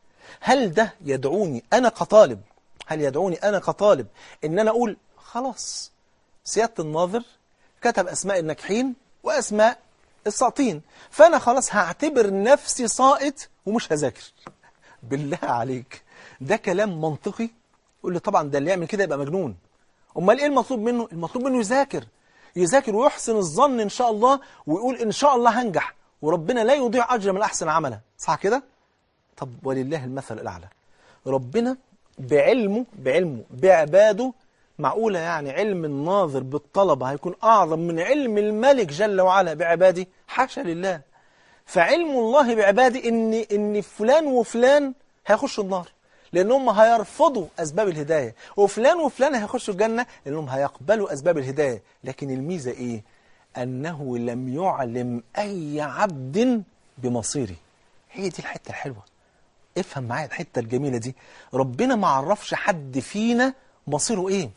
هل ده يدعوني أنا كطالب هل يدعوني أنا كطالب إن أنا أقول خلاص سيادة الناظر كتب أسماء الناجحين وأسماء الساقطين فأنا خلاص هعتبر نفسي ساقط ومش هذاكر بالله عليك ده كلام منطقي يقول لي طبعا ده اللي يعمل كده يبقى مجنون امال ايه المطلوب منه المطلوب منه يذاكر يذاكر ويحسن الظن ان شاء الله ويقول ان شاء الله هنجح وربنا لا يضيع اجر من احسن عملا صح كده طب ولله المثل الاعلى ربنا بعلمه بعلمه بعباده معقولة يعني علم الناظر بالطلبة هيكون أعظم من علم الملك جل وعلا بعباده حاشا لله فعلم الله بعباده إن, إن فلان وفلان هيخشوا النار لأنهم هيرفضوا أسباب الهداية وفلان وفلان هيخشوا الجنة لأنهم هيقبلوا أسباب الهداية لكن الميزة إيه؟ أنه لم يعلم أي عبد بمصيره هي دي الحتة الحلوة افهم معايا الحتة الجميلة دي ربنا ما عرفش حد فينا مصيره إيه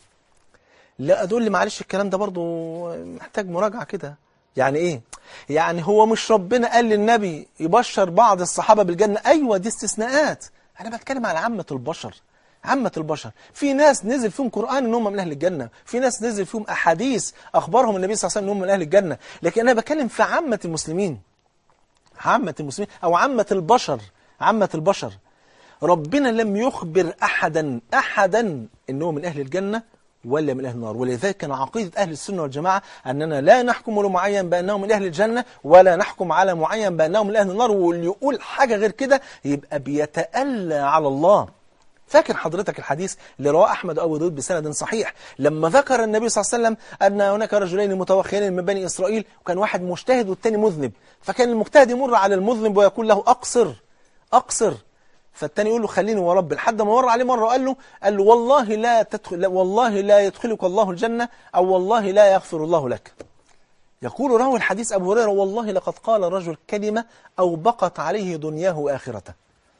لا أدول لي معلش الكلام ده برضو محتاج مراجعة كده يعني إيه يعني هو مش ربنا قال للنبي يبشر بعض الصحابة بالجنة أيوة دي استثناءات أنا بتكلم على عامة البشر عامة البشر في ناس نزل فيهم قرآن ان هم من أهل الجنة في ناس نزل فيهم أحاديث أخبارهم النبي صلى الله عليه وسلم ان هم من أهل الجنة لكن أنا بتكلم في عامة المسلمين عامة المسلمين أو عامة البشر عامة البشر ربنا لم يخبر أحدا أحدا أنه من أهل الجنة ولا من أهل النار ولذلك كان عقيدة أهل السنة والجماعة أننا لا نحكم لمعين بأنه من أهل الجنة ولا نحكم على معين بأنه من أهل النار واللي يقول حاجة غير كده يبقى بيتألى على الله فاكر حضرتك الحديث اللي رواه أحمد أبو داود بسند صحيح لما ذكر النبي صلى الله عليه وسلم أن هناك رجلين متوخيين من بني إسرائيل وكان واحد مجتهد والتاني مذنب فكان المجتهد يمر على المذنب ويقول له أقصر أقصر فالتاني يقول له خليني ورب لحد ما مر عليه مرة وقال له قال له والله لا تدخل لا والله لا يدخلك الله الجنة أو والله لا يغفر الله لك يقول راوي الحديث أبو هريرة والله لقد قال رجل كلمة أو بقت عليه دنياه وآخرته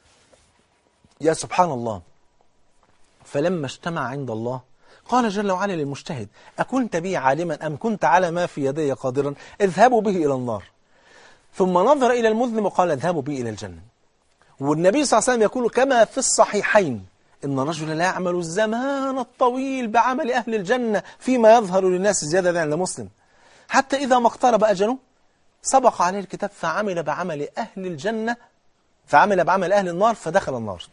يا سبحان الله فلما اجتمع عند الله قال جل وعلا للمجتهد أكنت بي عالما أم كنت على ما في يدي قادرا اذهبوا به إلى النار ثم نظر إلى المذنب وقال اذهبوا بي إلى الجنة والنبي صلى الله عليه وسلم يقول كما في الصحيحين إن الرجل لا يعمل الزمان الطويل بعمل أهل الجنة فيما يظهر للناس زيادة عند مسلم حتى إذا ما اقترب أجله سبق عليه الكتاب فعمل بعمل أهل الجنة فعمل بعمل أهل النار فدخل النار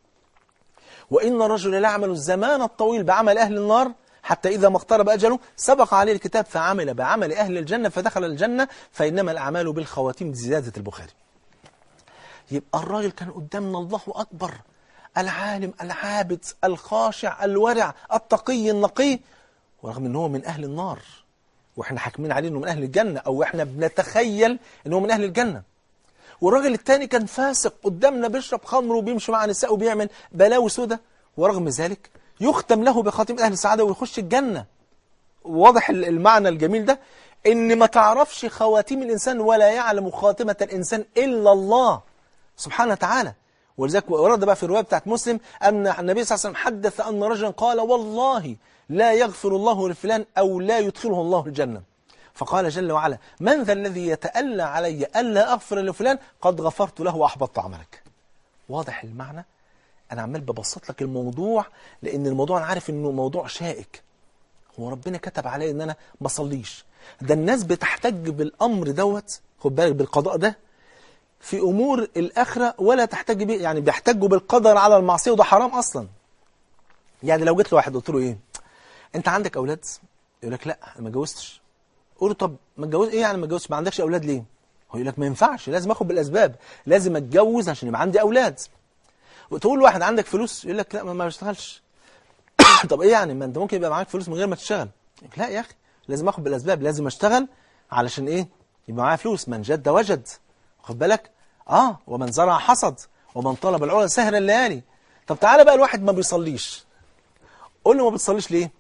وإن الرجل لا يعمل الزمان الطويل بعمل أهل النار حتى إذا ما اقترب أجله سبق عليه الكتاب فعمل بعمل أهل الجنة فدخل الجنة فإنما الأعمال بالخواتيم زيادة البخاري يبقى الراجل كان قدامنا الله أكبر العالم العابد الخاشع الورع التقي النقي ورغم ان هو من أهل النار واحنا حاكمين عليه انه من أهل الجنة أو احنا بنتخيل انه من أهل الجنة والراجل التاني كان فاسق قدامنا بيشرب خمر وبيمشي مع نساء وبيعمل بلاوي سودة ورغم ذلك يختم له بخاتمة أهل السعادة ويخش الجنة واضح المعنى الجميل ده ان ما تعرفش خواتيم الإنسان ولا يعلم خاتمة الإنسان إلا الله سبحانه وتعالى ولذلك ورد بقى في الرواية بتاعت مسلم أن النبي صلى الله عليه وسلم حدث أن رجلا قال والله لا يغفر الله لفلان أو لا يدخله الله الجنة فقال جل وعلا من ذا الذي يتألى علي ألا أغفر لفلان قد غفرت له وأحبطت عملك واضح المعنى أنا عمال ببسط لك الموضوع لأن الموضوع أنا عارف أنه موضوع شائك هو ربنا كتب علي أن أنا ما صليش ده الناس بتحتج بالأمر دوت خد بالك بالقضاء ده في أمور الآخرة ولا تحتج به يعني بيحتجوا بالقدر على المعصية وده حرام أصلا يعني لو جيت لواحد قلت له إيه أنت عندك أولاد يقول لك لا أنا ما اتجوزتش قول له طب ما اتجوز إيه يعني ما اتجوزتش ما عندكش أولاد ليه هو يقول لك ما ينفعش لازم أخد بالأسباب لازم أتجوز عشان يبقى عندي أولاد وتقول لواحد عندك فلوس يقول لك لا ما, ما بشتغلش طب إيه يعني ما أنت ممكن يبقى معاك فلوس من غير ما تشتغل يقول لا يا أخي لازم أخد بالأسباب لازم أشتغل علشان إيه يبقى معايا فلوس من جد وجد واخد بالك اه ومن زرع حصد ومن طلب العلا سهر الليالي طب تعالى بقى الواحد ما بيصليش قول له ما بتصليش ليه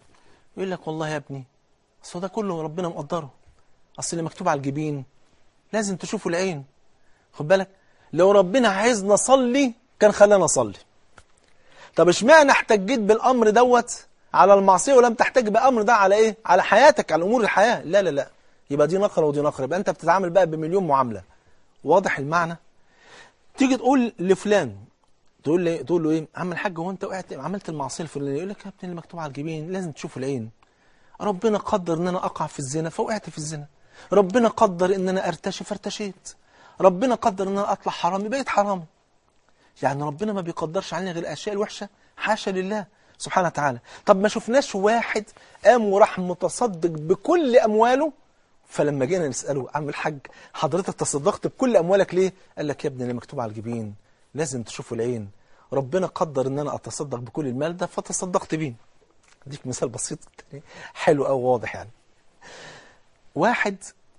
يقول لك والله يا ابني اصل ده كله ربنا مقدره اصل اللي مكتوب على الجبين لازم تشوفوا العين خد بالك لو ربنا عايزنا نصلي كان خلانا نصلي طب اشمعنى احتجيت بالامر دوت على المعصيه ولم تحتج بامر ده على ايه على حياتك على امور الحياه لا لا لا يبقى دي نقره ودي نقره يبقى انت بتتعامل بقى بمليون معامله واضح المعنى تيجي تقول لفلان تقول لي تقول له ايه عم الحاج هو انت وقعت عملت المعصيه الفلانيه يقول لك يا ابني اللي مكتوب على الجبين لازم تشوف العين ربنا قدر ان انا اقع في الزنا فوقعت في الزنا ربنا قدر ان انا ارتشي فارتشيت ربنا قدر ان انا اطلع حرامي بقيت حرامي يعني ربنا ما بيقدرش علينا غير الاشياء الوحشه حاشا لله سبحانه وتعالى طب ما شفناش واحد قام وراح متصدق بكل امواله فلما جينا نساله عم الحاج حضرتك تصدقت بكل اموالك ليه قال لك يا ابني اللي مكتوب على الجبين لازم تشوفوا العين ربنا قدر ان انا اتصدق بكل المال ده فتصدقت بيه اديك مثال بسيط تاني حلو او واضح يعني واحد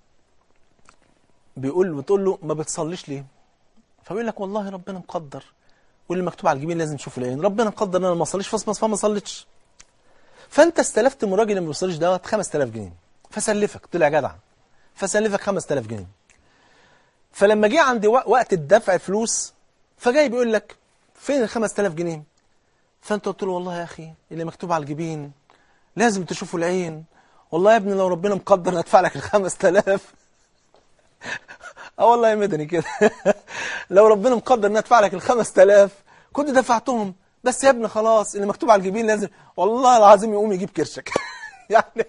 بيقول له بتقول له ما بتصليش ليه فبيقول لك والله ربنا مقدر واللي مكتوب على الجبين لازم تشوف العين ربنا قدر ان انا ما اصليش فما صليتش فانت استلفت من الراجل اللي ما بيصليش دوت 5000 جنيه فسلفك طلع جدع فسلفك 5000 جنيه فلما جه عند وقت الدفع فلوس فجاي بيقول لك فين ال 5000 جنيه فانت قلت له والله يا اخي اللي مكتوب على الجبين لازم تشوفوا العين والله يا ابني لو ربنا مقدر ادفع لك ال 5000 اه والله يا مدني كده لو ربنا مقدر ان ادفع لك ال 5000 كنت دفعتهم بس يا ابني خلاص اللي مكتوب على الجبين لازم والله العظيم يقوم يجيب كرشك يعني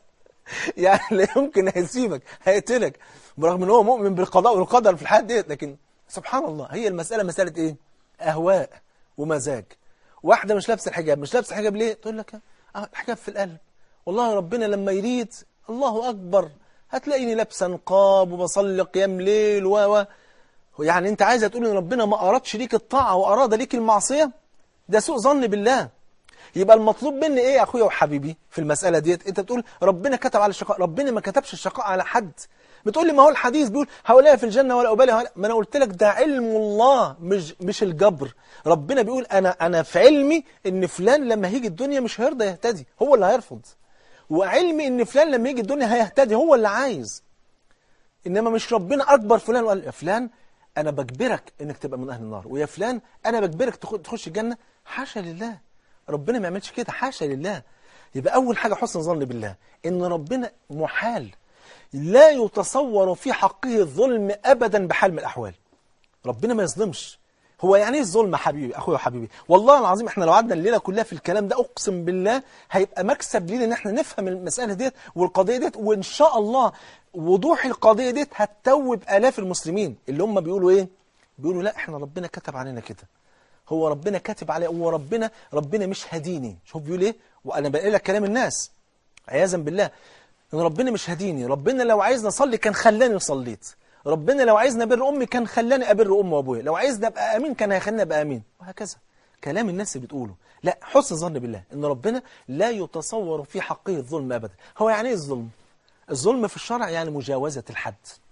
يعني لا يمكن هيسيبك هيقتلك برغم ان هو مؤمن بالقضاء والقدر في الحياه ديت لكن سبحان الله هي المساله مساله ايه اهواء ومزاج واحده مش لابسه الحجاب مش لابسه الحجاب ليه تقول لك اه الحجاب في القلب والله ربنا لما يريد الله اكبر هتلاقيني لابسه نقاب وبصلي قيام ليل و يعني انت عايزه تقول ان ربنا ما ارادش ليك الطاعه واراد ليك المعصيه ده سوء ظن بالله يبقى المطلوب مني ايه يا اخويا وحبيبي في المساله ديت انت بتقول ربنا كتب على الشقاء ربنا ما كتبش الشقاء على حد بتقول لي ما هو الحديث بيقول هؤلاء في الجنه ولا ابالي هؤلاء ما انا قلت لك ده علم الله مش مش الجبر ربنا بيقول انا انا في علمي ان فلان لما هيجي الدنيا مش هيرضى يهتدي هو اللي هيرفض وعلمي ان فلان لما يجي الدنيا هيهتدي هو اللي عايز انما مش ربنا اكبر فلان وقال يا فلان انا بجبرك انك تبقى من اهل النار ويا فلان انا بجبرك تخش الجنه حاشا لله ربنا ما يعملش كده حاشا لله يبقى اول حاجه حسن ظن بالله ان ربنا محال لا يتصور في حقه الظلم ابدا بحال من الاحوال ربنا ما يظلمش هو يعني ايه الظلم يا حبيبي اخويا وحبيبي والله العظيم احنا لو قعدنا الليله كلها في الكلام ده اقسم بالله هيبقى مكسب لينا ان احنا نفهم المساله ديت والقضيه ديت وان شاء الله وضوح القضيه ديت هتتوب الاف المسلمين اللي هم بيقولوا ايه بيقولوا لا احنا ربنا كتب علينا كده هو ربنا كاتب عليه هو ربنا ربنا مش هديني شوف بيقول ايه وانا بقول لك كلام الناس عياذا بالله ان ربنا مش هديني ربنا لو عايزني اصلي كان خلاني صليت ربنا لو عايزني ابر امي كان خلاني ابر امي وابويا لو عايزني ابقى امين كان هيخليني ابقى امين وهكذا كلام الناس اللي بتقوله لا حسن ظن بالله ان ربنا لا يتصور في حقه الظلم ابدا هو يعني ايه الظلم الظلم في الشرع يعني مجاوزه الحد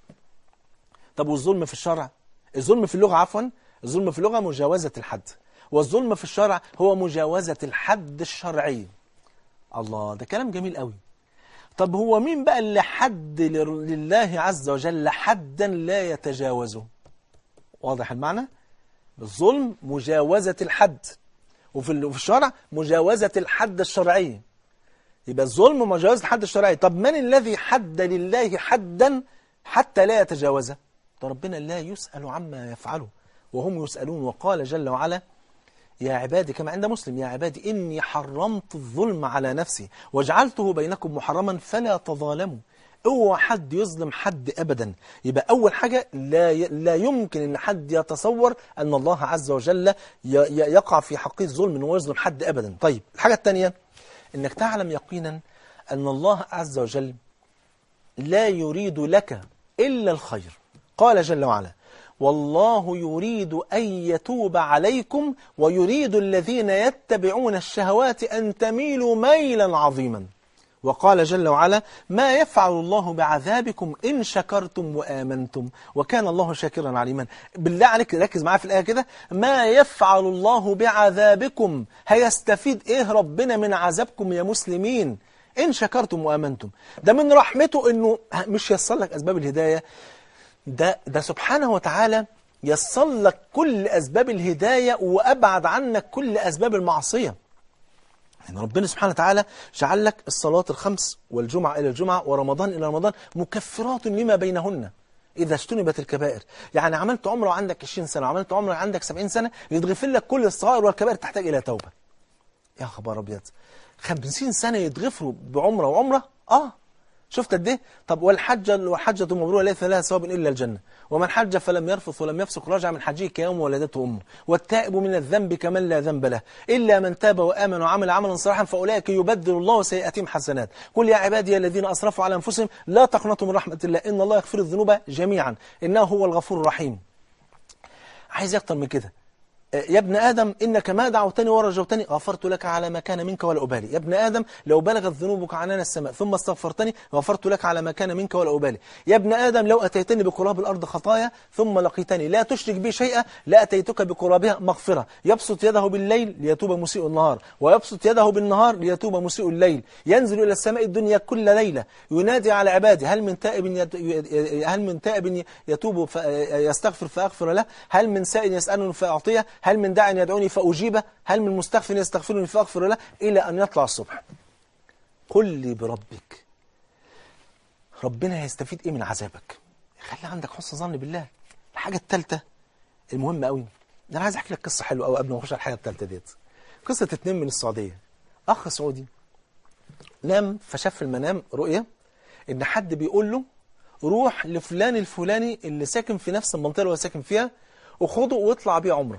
طب والظلم في الشرع الظلم في اللغه عفوا الظلم في اللغه مجاوزه الحد والظلم في الشرع هو مجاوزه الحد الشرعي الله ده كلام جميل قوي طب هو مين بقى اللي حد لله عز وجل حدا لا يتجاوزه واضح المعنى الظلم مجاوزة الحد وفي الشرع مجاوزة الحد الشرعي يبقى الظلم مجاوزة الحد الشرعي طب من الذي حد لله حدا حتى لا يتجاوزه ده ربنا لا يسأل عما يفعله وهم يسألون وقال جل وعلا يا عبادي كما عند مسلم يا عبادي إني حرمت الظلم على نفسي وجعلته بينكم محرما فلا تظالموا اوعى حد يظلم حد ابدا يبقى اول حاجه لا لا يمكن ان حد يتصور ان الله عز وجل يقع في حقه الظلم انه يظلم حد ابدا طيب الحاجه الثانيه انك تعلم يقينا ان الله عز وجل لا يريد لك الا الخير قال جل وعلا والله يريد أن يتوب عليكم ويريد الذين يتبعون الشهوات أن تميلوا ميلا عظيما وقال جل وعلا ما يفعل الله بعذابكم إن شكرتم وآمنتم وكان الله شاكرا عليما بالله عليك ركز معايا في الآية كده ما يفعل الله بعذابكم هيستفيد إيه ربنا من عذابكم يا مسلمين إن شكرتم وآمنتم ده من رحمته إنه مش يصل لك أسباب الهداية ده ده سبحانه وتعالى يسر لك كل أسباب الهداية وأبعد عنك كل أسباب المعصية يعني ربنا سبحانه وتعالى جعل لك الصلاة الخمس والجمعة إلى الجمعة ورمضان إلى رمضان مكفرات لما بينهن إذا اجتنبت الكبائر يعني عملت عمرة وعندك 20 سنة وعملت عمرة وعندك 70 سنة يتغفر لك كل الصغائر والكبائر تحتاج إلى توبة يا خبر أبيض 50 سنة يتغفروا بعمرة وعمرة آه شفت قد ايه طب والحجة والحجة مبرورة ليس لها ثواب إلا الجنة ومن حج فلم يرفث ولم يفسق رجع من حجه كيوم ولدته أمه والتائب من الذنب كمن لا ذنب له إلا من تاب وآمن وعمل عملا صالحا فأولئك يبدل الله سيئاتهم حسنات قل يا عبادي الذين أسرفوا على أنفسهم لا تقنطوا من رحمة الله إن الله يغفر الذنوب جميعا إنه هو الغفور الرحيم عايز أكتر من كده يا ابن آدم إنك ما دعوتني ورجوتني غفرت لك على ما كان منك ولا أبالي يا ابن آدم لو بلغت ذنوبك عنان السماء ثم استغفرتني غفرت لك على ما كان منك ولا أبالي يا ابن آدم لو أتيتني بقراب الأرض خطايا ثم لقيتني لا تشرك بي شيئا لأتيتك بقرابها مغفرة يبسط يده بالليل ليتوب مسيء النهار ويبسط يده بالنهار ليتوب مسيء الليل ينزل إلى السماء الدنيا كل ليلة ينادي على عباده هل من تائب يت... هل من تائب يتوب ف... يستغفر فأغفر له هل من سائل يسألني فأعطيه هل من داع يدعوني فأجيبه هل من مستغفر يستغفرني فأغفر له إلى أن يطلع الصبح قل لي بربك ربنا هيستفيد إيه من عذابك خلي عندك حسن ظن بالله الحاجة الثالثة المهمة قوي ده أنا عايز أحكي لك قصة حلوة قوي قبل ما أخش على الحاجة الثالثة ديت قصة اتنين من السعودية أخ سعودي نام فشاف في المنام رؤية إن حد بيقول له روح لفلان الفلاني اللي ساكن في نفس المنطقة اللي هو ساكن فيها وخده واطلع بيه عمره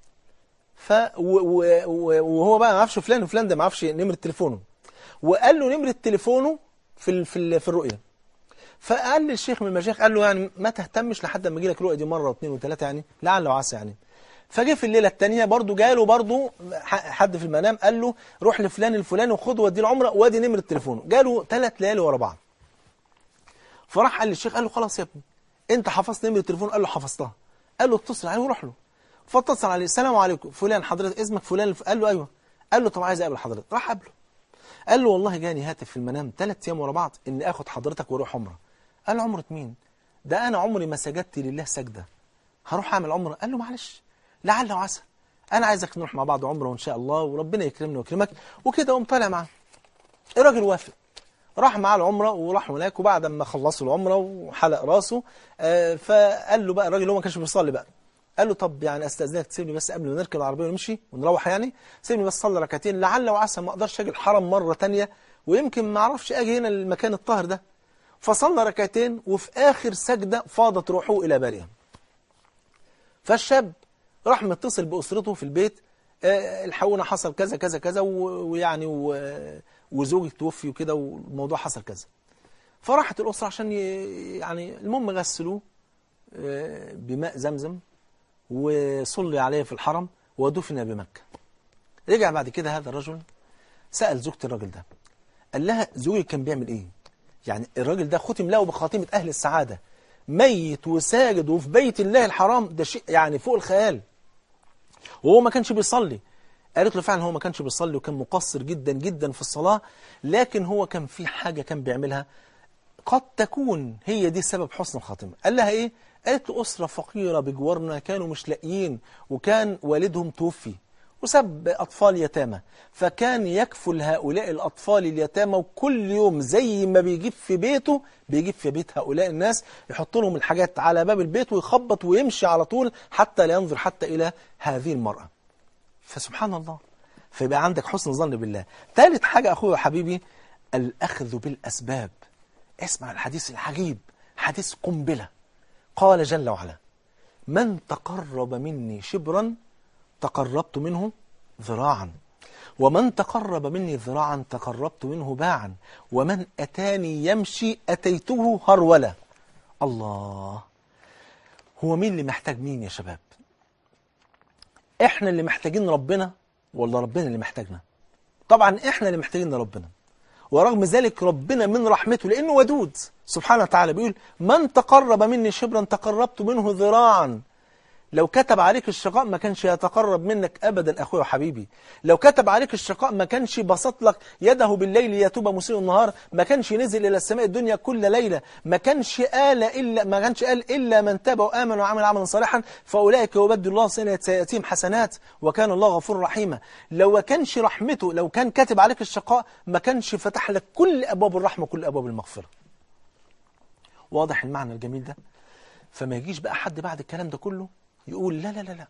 ف و... و... وهو بقى ما يعرفش فلان وفلان ده ما يعرفش نمره تليفونه وقال له نمره تليفونه في ال... في ال... في الرؤيه فقال للشيخ من المشايخ قال له يعني ما تهتمش لحد ما يجي لك الرؤيه دي مره واثنين وثلاثه يعني لعل وعسى يعني فجه في الليله الثانيه برضه جاله برضه حد في المنام قال له روح لفلان الفلاني وخده وديه العمره وادي نمره تليفونه جاله ثلاث ليالي ورا بعض فراح قال للشيخ قال له خلاص يا ابني انت حفظت نمره التليفون قال له حفظتها قال له اتصل عليه وروح له فاتصل عليه السلام عليكم فلان حضرتك اسمك فلان الف... قال له ايوه قال له طب عايز اقابل حضرتك راح قابله قال له والله جاني هاتف في المنام ثلاث ايام ورا بعض اني اخد حضرتك واروح عمره قال له عمره مين ده انا عمري ما سجدت لله سجده هروح اعمل عمره قال له معلش لعل وعسى انا عايزك نروح مع بعض عمره وان شاء الله وربنا يكرمني ويكرمك وكده قوم طالع معاه الراجل وافق راح معاه العمره وراح هناك وبعد ما خلصوا العمره وحلق راسه آه فقال له بقى الراجل هو ما كانش بيصلي بقى قال له طب يعني استاذنك تسيبني بس قبل ما نركب العربيه ونمشي ونروح يعني سيبني بس صلي ركعتين لعل وعسى ما اقدرش اجي الحرم مره ثانيه ويمكن ما اعرفش اجي هنا المكان الطاهر ده فصلى ركعتين وفي اخر سجده فاضت روحه الى بارئه فالشاب راح متصل باسرته في البيت آه الحقونا حصل كذا كذا كذا ويعني وزوجي توفي وكده والموضوع حصل كذا فراحت الاسره عشان يعني المهم غسلوه آه بماء زمزم وصلي عليه في الحرم ودفن بمكة رجع بعد كده هذا الرجل سأل زوجة الراجل ده قال لها زوجي كان بيعمل ايه يعني الراجل ده ختم له بخاتمة أهل السعادة ميت وساجد وفي بيت الله الحرام ده شيء يعني فوق الخيال وهو ما كانش بيصلي قالت له فعلا هو ما كانش بيصلي وكان مقصر جدا جدا في الصلاة لكن هو كان في حاجة كان بيعملها قد تكون هي دي سبب حسن الخاتمة قال لها ايه قالت له أسرة فقيرة بجوارنا كانوا مش لاقيين وكان والدهم توفي وسب أطفال يتامى فكان يكفل هؤلاء الأطفال اليتامى وكل يوم زي ما بيجيب في بيته بيجيب في بيت هؤلاء الناس يحط لهم الحاجات على باب البيت ويخبط ويمشي على طول حتى لا ينظر حتى إلى هذه المرأة فسبحان الله فيبقى عندك حسن ظن بالله ثالث حاجة أخوي وحبيبي الأخذ بالأسباب اسمع الحديث العجيب حديث قنبلة قال جل وعلا من تقرب مني شبرا تقربت منه ذراعا ومن تقرب مني ذراعا تقربت منه باعا ومن أتاني يمشي أتيته هرولة الله هو مين اللي محتاج مين يا شباب احنا اللي محتاجين ربنا ولا ربنا اللي محتاجنا طبعا احنا اللي محتاجين ربنا ورغم ذلك ربنا من رحمته لأنه ودود سبحانه وتعالى بيقول من تقرب مني شبرا تقربت منه ذراعا لو كتب عليك الشقاء ما كانش يتقرب منك أبدا أخويا وحبيبي لو كتب عليك الشقاء ما كانش بسط لك يده بالليل يتوب مسيء النهار ما كانش نزل إلى السماء الدنيا كل ليلة ما كانش قال إلا ما كانش قال إلا من تاب وآمن وعمل عملا صالحا فأولئك يبدل الله سيئاتهم حسنات وكان الله غفور رحيما لو ما كانش رحمته لو كان كاتب عليك الشقاء ما كانش فتح لك كل أبواب الرحمة كل أبواب المغفرة واضح المعنى الجميل ده فما يجيش بقى حد بعد الكلام ده كله يقول لا لا لا لا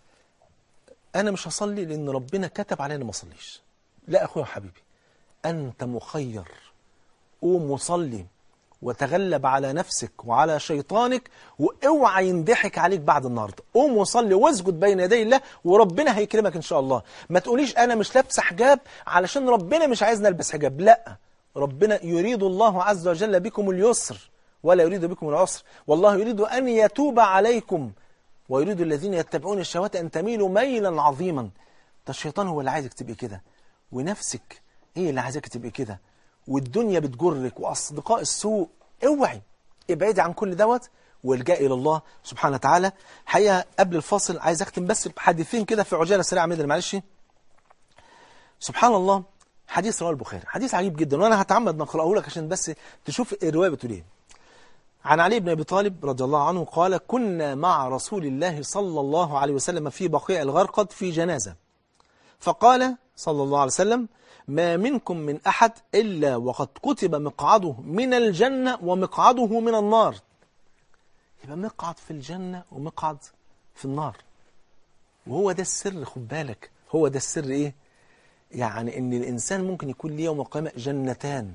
أنا مش هصلي لأن ربنا كتب علينا ما أصليش لا أخويا وحبيبي أنت مخير قوم وصلي وتغلب على نفسك وعلى شيطانك واوعى ينضحك عليك بعد النهارده قوم وصلي واسجد بين يدي الله وربنا هيكرمك ان شاء الله ما تقوليش انا مش لابسه حجاب علشان ربنا مش عايزني البس حجاب لا ربنا يريد الله عز وجل بكم اليسر ولا يريد بكم العسر والله يريد ان يتوب عليكم ويريد الذين يتبعون الشهوات أن تميلوا ميلا عظيما ده الشيطان هو اللي عايزك تبقي كده ونفسك هي اللي عايزك تبقي كده والدنيا بتجرك وأصدقاء السوء اوعي ابعدي عن كل دوت والجاء إلى الله سبحانه وتعالى حقيقة قبل الفاصل عايز أختم بس بحديثين كده في عجالة سريعة مدر معلش سبحان الله حديث رواه البخاري حديث عجيب جدا وأنا هتعمد نقرأه لك عشان بس تشوف الرواية بتقول إيه عن علي بن أبي طالب رضي الله عنه قال كنا مع رسول الله صلى الله عليه وسلم في بقيع الغرقد في جنازة فقال صلى الله عليه وسلم ما منكم من أحد إلا وقد كتب مقعده من الجنة ومقعده من النار يبقى مقعد في الجنة ومقعد في النار وهو ده السر خد بالك هو ده السر إيه يعني إن الإنسان ممكن يكون ليه يوم القيامة جنتان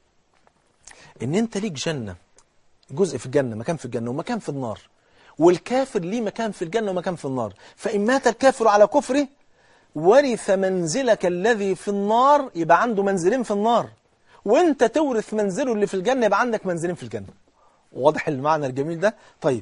إن أنت ليك جنة جزء في الجنة مكان في الجنة ومكان في النار والكافر ليه مكان في الجنة ومكان في النار فإن مات الكافر على كفره ورث منزلك الذي في النار يبقى عنده منزلين في النار وانت تورث منزله اللي في الجنة يبقى عندك منزلين في الجنة واضح المعنى الجميل ده طيب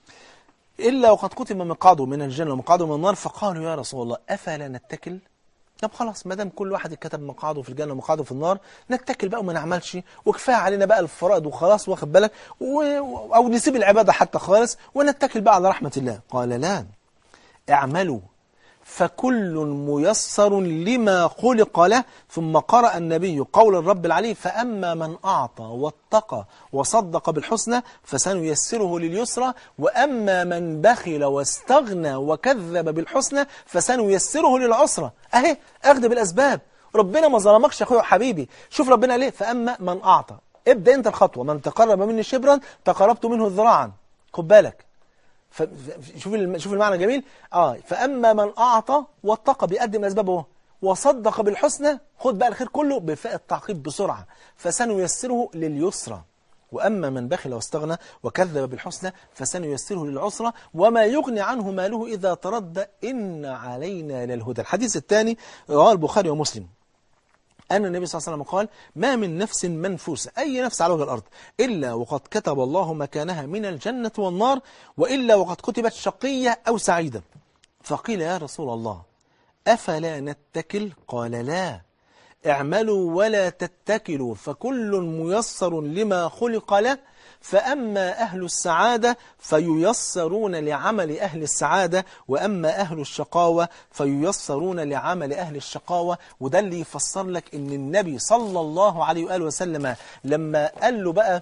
إلا وقد كتب مقعده من الجنة ومقعده من النار فقالوا يا رسول الله أفلا نتكل طب خلاص ما دام كل واحد اتكتب مقعده في الجنه ومقعده في النار نتكل بقى وما نعملش وكفايه علينا بقى الفرائض وخلاص واخد بالك و... او نسيب العباده حتى خالص ونتكل بقى على رحمه الله قال لا اعملوا فكل ميسر لما خلق له ثم قرأ النبي قول الرب العلي فأما من أعطى واتقى وصدق بالحسنى فسنيسره لليسرى وأما من بخل واستغنى وكذب بالحسنى فسنيسره للعسرى أهي أخذ بالأسباب ربنا ما ظلمكش يا أخويا وحبيبي شوف ربنا ليه فأما من أعطى ابدأ أنت الخطوة من تقرب مني شبرا تقربت منه ذراعا خد بالك ف... شوف الم... شوف المعنى الجميل اه فاما من اعطى واتقى بيقدم الاسباب اهو وصدق بالحسنى خد بقى الخير كله بفاء التعقيب بسرعه فسنيسره لليسرى واما من بخل واستغنى وكذب بالحسنى فسنيسره للعسرى وما يغني عنه ماله اذا تردى ان علينا للهدى الحديث الثاني رواه البخاري ومسلم أن النبي صلى الله عليه وسلم قال ما من نفس منفوسة أي نفس على وجه الأرض إلا وقد كتب الله مكانها من الجنة والنار وإلا وقد كتبت شقية أو سعيدة فقيل يا رسول الله أفلا نتكل قال لا اعملوا ولا تتكلوا فكل ميسر لما خلق له فأما أهل السعادة فييسرون لعمل أهل السعادة وأما أهل الشقاوة فييسرون لعمل أهل الشقاوة وده اللي يفسر لك أن النبي صلى الله عليه وآله وسلم لما قال له بقى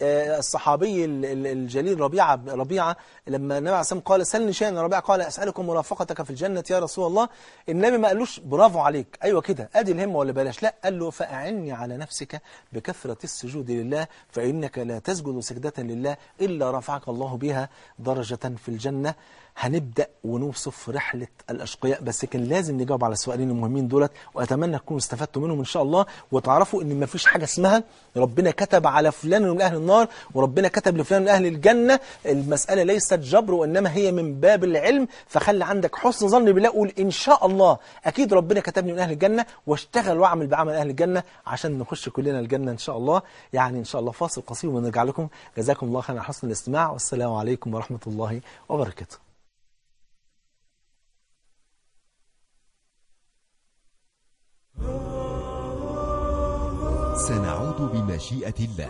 الصحابي الجليل ربيعة ربيعة لما النبي عليه الصلاة قال سلني شيئا يا ربيعة قال أسألكم مرافقتك في الجنة يا رسول الله النبي ما قالوش برافو عليك أيوة كده أدي الهمة ولا بلاش لا قال له فأعني على نفسك بكثرة السجود لله فإنك لا تسجد سجدة لله إلا رفعك الله بها درجة في الجنة هنبدأ ونوصف رحلة الأشقياء بس كان لازم نجاوب على السؤالين المهمين دولت وأتمنى تكونوا استفدتوا منهم إن شاء الله وتعرفوا إن ما فيش حاجة اسمها ربنا كتب على فلان من أهل النار وربنا كتب لفلان من أهل الجنة المسألة ليست جبر وإنما هي من باب العلم فخلي عندك حسن ظن بالله قول إن شاء الله أكيد ربنا كتبني من أهل الجنة واشتغل وأعمل بعمل أهل الجنة عشان نخش كلنا الجنة إن شاء الله يعني إن شاء الله فاصل قصير ونرجع لكم جزاكم الله خيرا على حسن الاستماع والسلام عليكم ورحمة الله وبركاته سنعود بمشيئة الله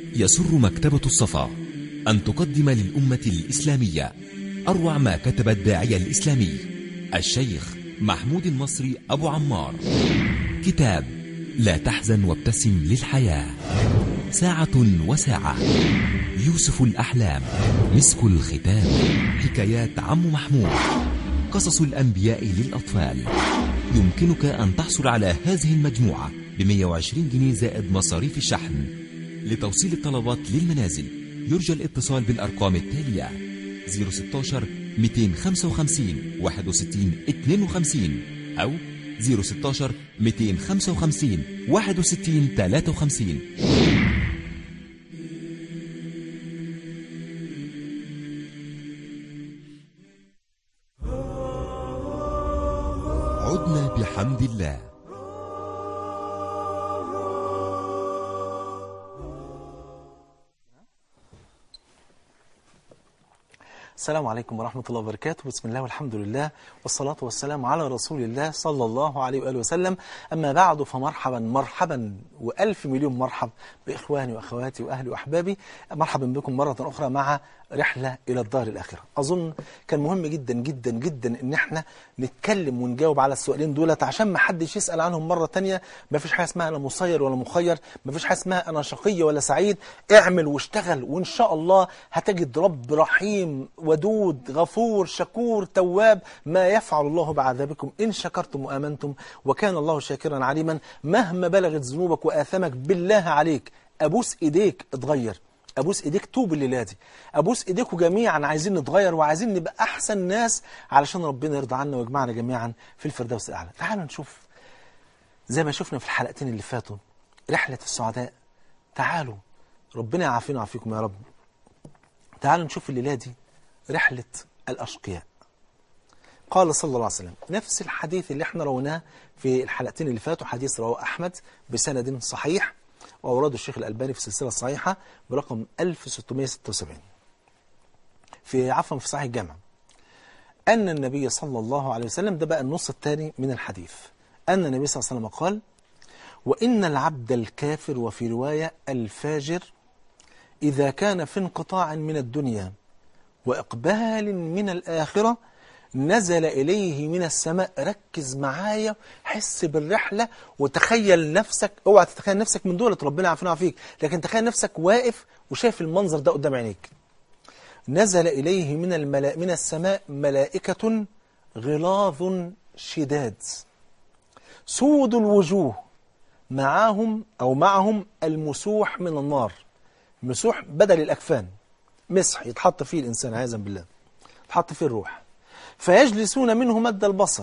يسر مكتبة الصفا أن تقدم للأمة الإسلامية أروع ما كتب الداعية الإسلامي الشيخ محمود المصري أبو عمار كتاب لا تحزن وابتسم للحياة ساعة وساعة يوسف الأحلام مسك الختام حكايات عم محمود قصص الأنبياء للأطفال يمكنك أن تحصل على هذه المجموعة ب 120 جنيه زائد مصاريف الشحن لتوصيل الطلبات للمنازل يرجى الاتصال بالأرقام التالية 016 255 61 52 أو 016 255 61 53 عدنا بحمد الله السلام عليكم ورحمة الله وبركاته بسم الله والحمد لله والصلاة والسلام على رسول الله صلى الله عليه وآله وسلم أما بعد فمرحبا مرحبا وألف مليون مرحب بإخواني وأخواتي وأهلي وأحبابي مرحبا بكم مرة أخرى مع رحلة إلى الدار الآخرة أظن كان مهم جدا جدا جدا إن احنا نتكلم ونجاوب على السؤالين دولت عشان ما حدش يسأل عنهم مرة تانية ما فيش حاجة اسمها أنا مسير ولا مخير ما فيش حاجة اسمها أنا شقي ولا سعيد اعمل واشتغل وإن شاء الله هتجد رب رحيم ودود غفور شكور تواب ما يفعل الله بعذابكم إن شكرتم وآمنتم وكان الله شاكرا عليما مهما بلغت ذنوبك وآثامك بالله عليك أبوس إيديك اتغير ابوس ايديك توب الليله دي ابوس ايديكم جميعا عايزين نتغير وعايزين نبقى احسن ناس علشان ربنا يرضى عنا ويجمعنا جميعا في الفردوس الاعلى تعالوا نشوف زي ما شفنا في الحلقتين اللي فاتوا رحله السعداء تعالوا ربنا يعافينا ويعافيكم يا رب تعالوا نشوف الليله دي رحله الاشقياء قال صلى الله عليه وسلم نفس الحديث اللي احنا رويناه في الحلقتين اللي فاتوا حديث رواه احمد بسند صحيح وأورده الشيخ الألباني في السلسلة الصحيحة برقم 1676 في عفوا في صحيح الجامع أن النبي صلى الله عليه وسلم ده بقى النص الثاني من الحديث أن النبي صلى الله عليه وسلم قال وإن العبد الكافر وفي رواية الفاجر إذا كان في انقطاع من الدنيا وإقبال من الآخرة نزل إليه من السماء ركز معايا حس بالرحلة وتخيل نفسك اوعى تتخيل نفسك من دولة ربنا عافينا فيك لكن تخيل نفسك واقف وشايف المنظر ده قدام عينيك نزل إليه من الملا... من السماء ملائكة غلاظ شداد سود الوجوه معاهم أو معهم المسوح من النار مسوح بدل الأكفان مسح يتحط فيه الإنسان عياذا بالله يتحط فيه الروح فيجلسون منه مد البصر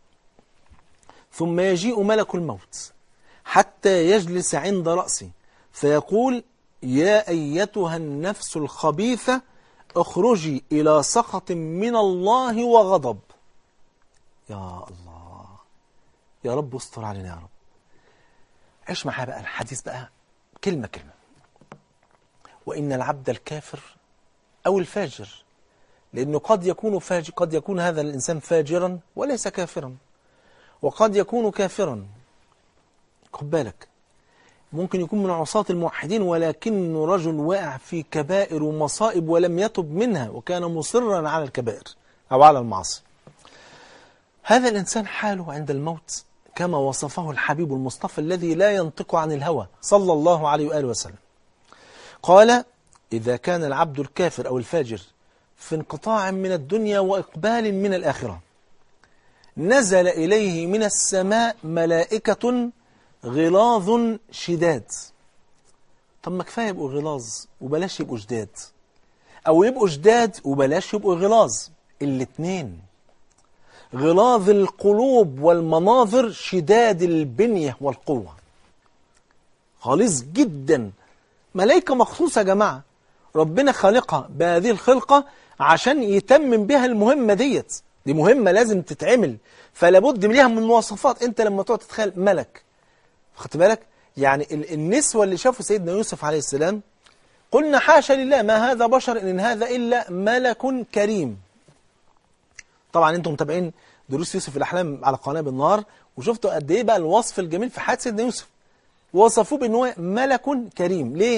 ثم يجيء ملك الموت حتى يجلس عند رأسي فيقول يا أيتها النفس الخبيثة اخرجي إلى سخط من الله وغضب يا الله يا رب استر علينا يا رب عيش معايا بقى الحديث بقى كلمة كلمة وإن العبد الكافر أو الفاجر لأنه قد يكون فاجر قد يكون هذا الإنسان فاجرا وليس كافرا وقد يكون كافرا خد بالك ممكن يكون من عصاة الموحدين ولكنه رجل واقع في كبائر ومصائب ولم يتب منها وكان مصرا على الكبائر أو على المعاصي هذا الإنسان حاله عند الموت كما وصفه الحبيب المصطفى الذي لا ينطق عن الهوى صلى الله عليه وآله وسلم قال إذا كان العبد الكافر أو الفاجر في انقطاع من الدنيا وإقبال من الآخرة نزل إليه من السماء ملائكة غلاظ شداد طب ما كفاية يبقوا غلاظ وبلاش يبقوا جداد أو يبقوا جداد وبلاش يبقوا غلاظ الاتنين غلاظ القلوب والمناظر شداد البنية والقوة غليظ جدا ملائكة مخصوصة يا جماعة ربنا خالقها بهذه الخلقة عشان يتمم بها المهمة ديت دي مهمة لازم تتعمل فلابد ليها من مواصفات انت لما تقعد تتخيل ملك خدت بالك يعني ال- النسوة اللي شافوا سيدنا يوسف عليه السلام قلنا حاشا لله ما هذا بشر إن هذا إلا ملك كريم طبعا انتم متابعين دروس يوسف الأحلام على قناة بالنار وشفتوا قد ايه بقى الوصف الجميل في حياة سيدنا يوسف وصفوه بأنه هو ملك كريم ليه؟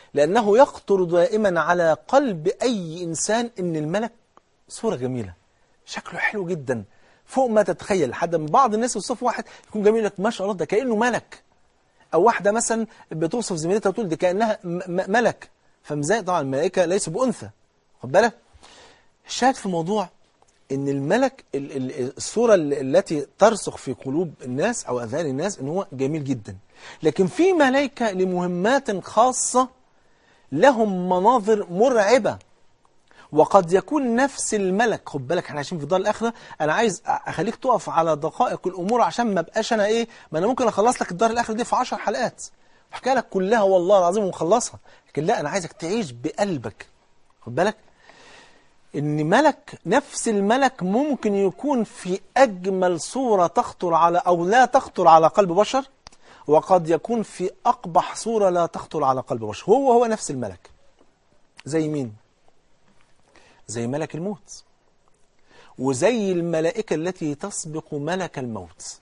لأنه يخطر دائما على قلب أي إنسان إن الملك صورة جميلة شكله حلو جدا فوق ما تتخيل حد من بعض الناس يوصف واحد يكون جميل لك ما شاء الله ده كأنه ملك أو واحدة مثلا بتوصف زميلتها وتقول دي كأنها م- م- ملك فمزاي طبعا الملائكة ليسوا بأنثى خد بالك الشاهد في الموضوع ان الملك ال- ال- الصورة ال- التي ترسخ في قلوب الناس او اذهان الناس ان هو جميل جدا لكن في ملائكة لمهمات خاصة لهم مناظر مرعبة وقد يكون نفس الملك خد بالك احنا عايشين في دار الاخره انا عايز اخليك تقف على دقائق الامور عشان ما ابقاش انا ايه ما انا ممكن اخلص لك الدار الاخره دي في 10 حلقات احكي لك كلها والله العظيم ونخلصها لكن لا انا عايزك تعيش بقلبك خد بالك ان ملك نفس الملك ممكن يكون في اجمل صوره تخطر على او لا تخطر على قلب بشر وقد يكون في اقبح صوره لا تخطر على قلب بشر هو هو نفس الملك زي مين زي ملك الموت وزي الملائكة التي تسبق ملك الموت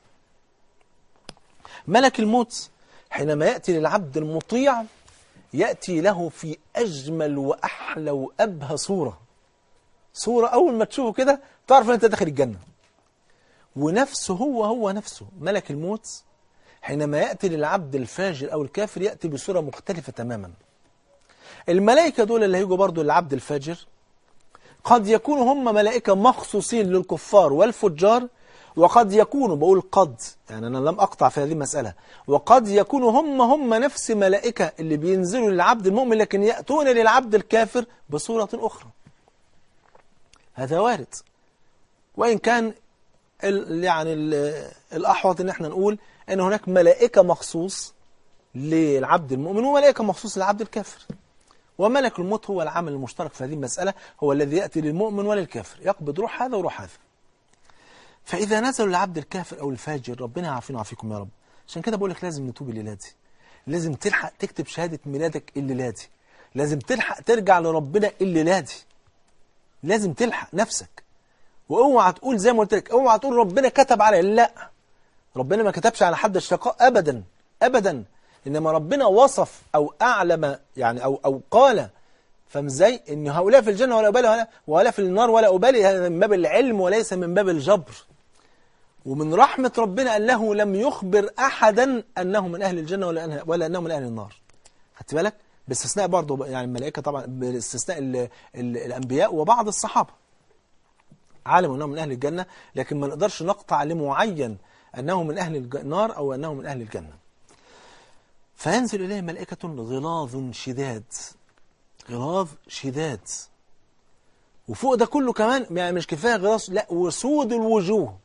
ملك الموت حينما يأتي للعبد المطيع يأتي له في أجمل وأحلى وأبهى صورة صورة أول ما تشوفه كده تعرف أن أنت داخل الجنة ونفسه هو هو نفسه ملك الموت حينما يأتي للعبد الفاجر أو الكافر يأتي بصورة مختلفة تماما الملائكة دول اللي هيجوا برضو للعبد الفاجر قد يكونوا هم ملائكة مخصوصين للكفار والفجار وقد يكونوا بقول قد يعني أنا لم أقطع في هذه المسألة وقد يكونوا هم هم نفس ملائكة اللي بينزلوا للعبد المؤمن لكن يأتون للعبد الكافر بصورة أخرى هذا وارد وإن كان ال يعني ال الأحوط إن احنا نقول أن هناك ملائكة مخصوص للعبد المؤمن وملائكة مخصوص للعبد الكافر وملك الموت هو العامل المشترك في هذه المسألة هو الذي يأتي للمؤمن وللكافر يقبض روح هذا وروح هذا فإذا نزلوا للعبد الكافر أو الفاجر ربنا يعافينا ويعافيكم يا رب عشان كده بقول لك لازم نتوب الليلة دي لازم تلحق تكتب شهادة ميلادك الليلة دي لازم تلحق ترجع لربنا الليلة دي لازم تلحق نفسك واوعى تقول زي ما قلت لك اوعى تقول ربنا كتب علي لا ربنا ما كتبش على حد الشقاء ابدا ابدا انما ربنا وصف او اعلم يعني او او قال فاهم ازاي ان هؤلاء في الجنه ولا ابالي ولا ولا في النار ولا ابالي هذا من باب العلم وليس من باب الجبر ومن رحمه ربنا انه لم يخبر احدا انه من اهل الجنه ولا أنه- ولا انه من اهل النار خدت بالك باستثناء برضه يعني الملائكه طبعا باستثناء ال ال الانبياء وبعض الصحابه عالم انه من اهل الجنه لكن ما نقدرش نقطع لمعين انه من اهل الج- النار او انه من اهل الجنه فينزل إليه ملائكة غلاظ شداد غلاظ شداد وفوق ده كله كمان يعني مش كفاية غلاظ لا وسود الوجوه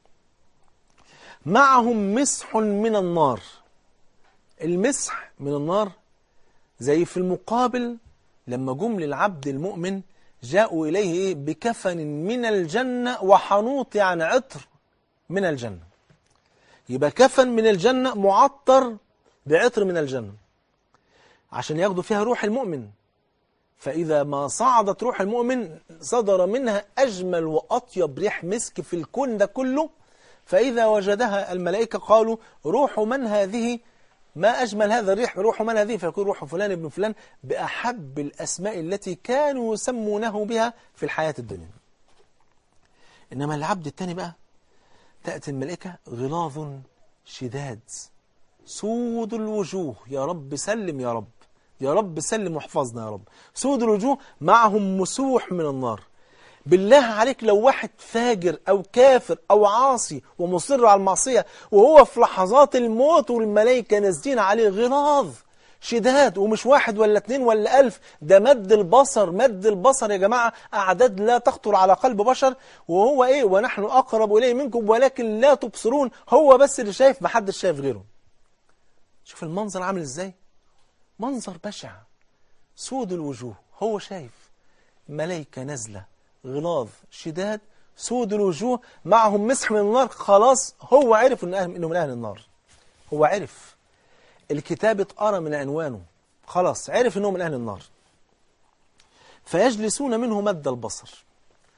معهم مسح من النار المسح من النار زي في المقابل لما جم للعبد المؤمن جاءوا إليه إيه؟ بكفن من الجنة وحنوط يعني عطر من الجنة يبقى كفن من الجنة معطر بعطر من الجنة عشان ياخدوا فيها روح المؤمن فإذا ما صعدت روح المؤمن صدر منها أجمل وأطيب ريح مسك في الكون ده كله فإذا وجدها الملائكة قالوا روح من هذه ما أجمل هذا الريح روح من هذه فيقول روح فلان ابن فلان بأحب الأسماء التي كانوا يسمونه بها في الحياة الدنيا إنما العبد الثاني بقى تأتي الملائكة غلاظ شداد سود الوجوه يا رب سلم يا رب يا رب سلم واحفظنا يا رب سود الوجوه معهم مسوح من النار بالله عليك لو واحد فاجر أو كافر أو عاصي ومصر على المعصية وهو في لحظات الموت والملائكة نازلين عليه غلاظ شداد ومش واحد ولا اتنين ولا ألف ده مد البصر مد البصر يا جماعة أعداد لا تخطر على قلب بشر وهو إيه ونحن أقرب إليه منكم ولكن لا تبصرون هو بس اللي شايف محدش شايف غيره شوف المنظر عامل إزاي منظر بشع سود الوجوه هو شايف ملائكة نازلة غلاظ شداد سود الوجوه معهم مسح من النار خلاص هو عرف إنه إنه من أهل النار هو عرف الكتاب اتقرا من عنوانه خلاص عرف انه من اهل النار فيجلسون منه مد البصر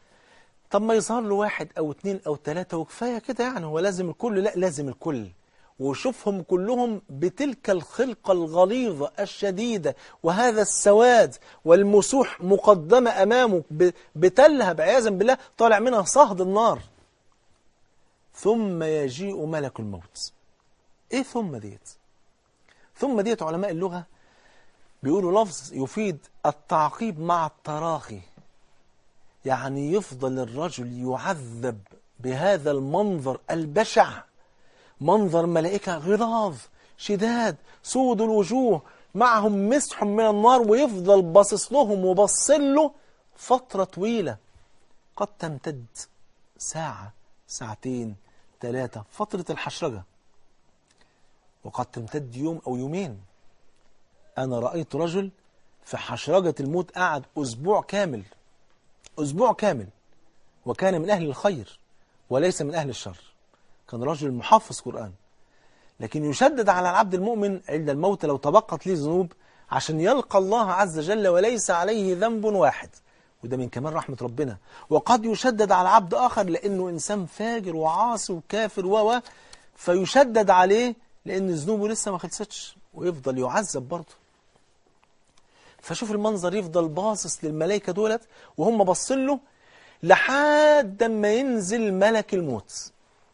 طب ما يظهر له واحد او اتنين او تلاتة وكفايه كده يعني هو لازم الكل لا لازم الكل وشوفهم كلهم بتلك الخلقة الغليظة الشديدة وهذا السواد والمسوح مقدمة أمامه ب- بتلهب عياذا بالله طالع منها صهد النار ثم يجيء ملك الموت ايه ثم ديت ثم ديت علماء اللغة بيقولوا لفظ يفيد التعقيب مع التراخي يعني يفضل الرجل يعذب بهذا المنظر البشع منظر ملائكة غلاظ شداد سود الوجوه معهم مسح من النار ويفضل باصص لهم وبصل له فترة طويلة قد تمتد ساعة ساعتين ثلاثة فترة الحشرجة وقد تمتد يوم أو يومين أنا رأيت رجل في حشرجة الموت قعد أسبوع كامل أسبوع كامل وكان من أهل الخير وليس من أهل الشر كان رجل محفظ قرآن لكن يشدد على العبد المؤمن عند الموت لو تبقت ليه ذنوب عشان يلقى الله عز وجل وليس عليه ذنب واحد وده من كمال رحمة ربنا وقد يشدد على عبد آخر لأنه إنسان فاجر وعاصي وكافر و و فيشدد عليه لأن ذنوبه لسه ما خلصتش ويفضل يعذب برضه فشوف المنظر يفضل باصص للملائكة دولت وهم باصين له لحد ما ينزل ملك الموت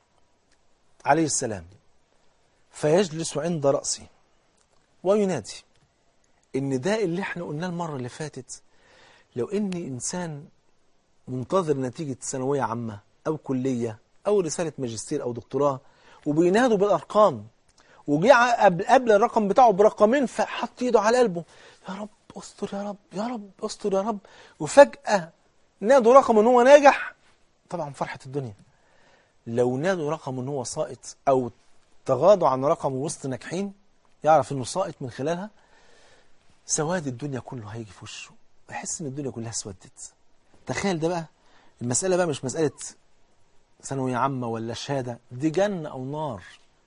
عليه السلام فيجلس عند رأسي وينادي النداء اللي احنا قلناه المرة اللي فاتت لو ان انسان منتظر نتيجة ثانوية عامة او كلية او رسالة ماجستير او دكتوراه وبينادوا بالارقام وجه قبل قبل الرقم بتاعه برقمين فحط ايده على قلبه يا رب استر يا رب يا رب استر يا رب وفجأة نادوا رقم ان هو ناجح طبعا فرحة الدنيا لو نادوا رقم ان هو ساقط او تغاضوا عن رقم وسط ناجحين يعرف انه ساقط من خلالها سواد الدنيا كله هيجي في وشه يحس ان الدنيا كلها اسودت تخيل ده بقى المسألة بقى مش مسألة ثانوية عامة ولا شهادة دي جنة أو نار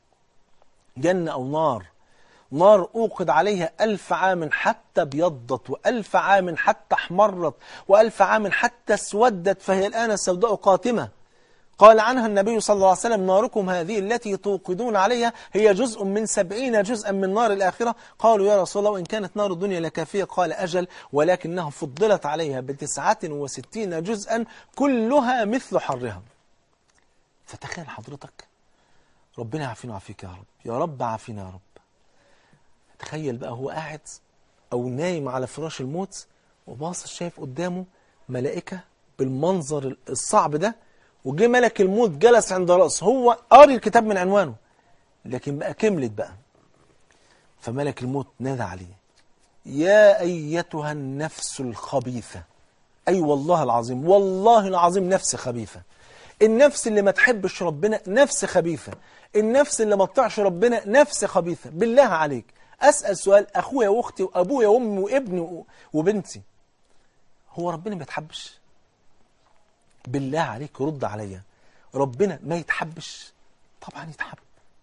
جنة أو نار نار أوقد عليها ألف عام حتى ابيضت وألف عام حتى احمرت وألف عام حتى اسودت فهي الآن السوداء قاتمة قال عنها النبي صلى الله عليه وسلم ناركم هذه التي توقدون عليها هي جزء من سبعين جزءا من نار الآخرة قالوا يا رسول الله وإن كانت نار الدنيا لكافية قال أجل ولكنها فضلت عليها بتسعة وستين جزءا كلها مثل حرها فتخيل حضرتك ربنا يعافينا ويعافيك يا رب يا رب عافينا يا رب تخيل بقى هو قاعد أو نايم على فراش الموت وباصص شايف قدامه ملائكة بالمنظر الصعب ده وجه ملك الموت جلس عند رأسه هو قاري الكتاب من عنوانه لكن بقى كملت بقى فملك الموت نادى عليه يا أيتها النفس الخبيثة أي والله العظيم والله العظيم نفس خبيثة النفس اللي ما تحبش ربنا نفس خبيثة النفس اللي ما تطيعش ربنا نفس خبيثة بالله عليك أسأل سؤال أخويا وأختي وأبويا وأمي وابني وبنتي هو ربنا ما يتحبش بالله عليك رد عليا ربنا ما يتحبش طبعا يتحب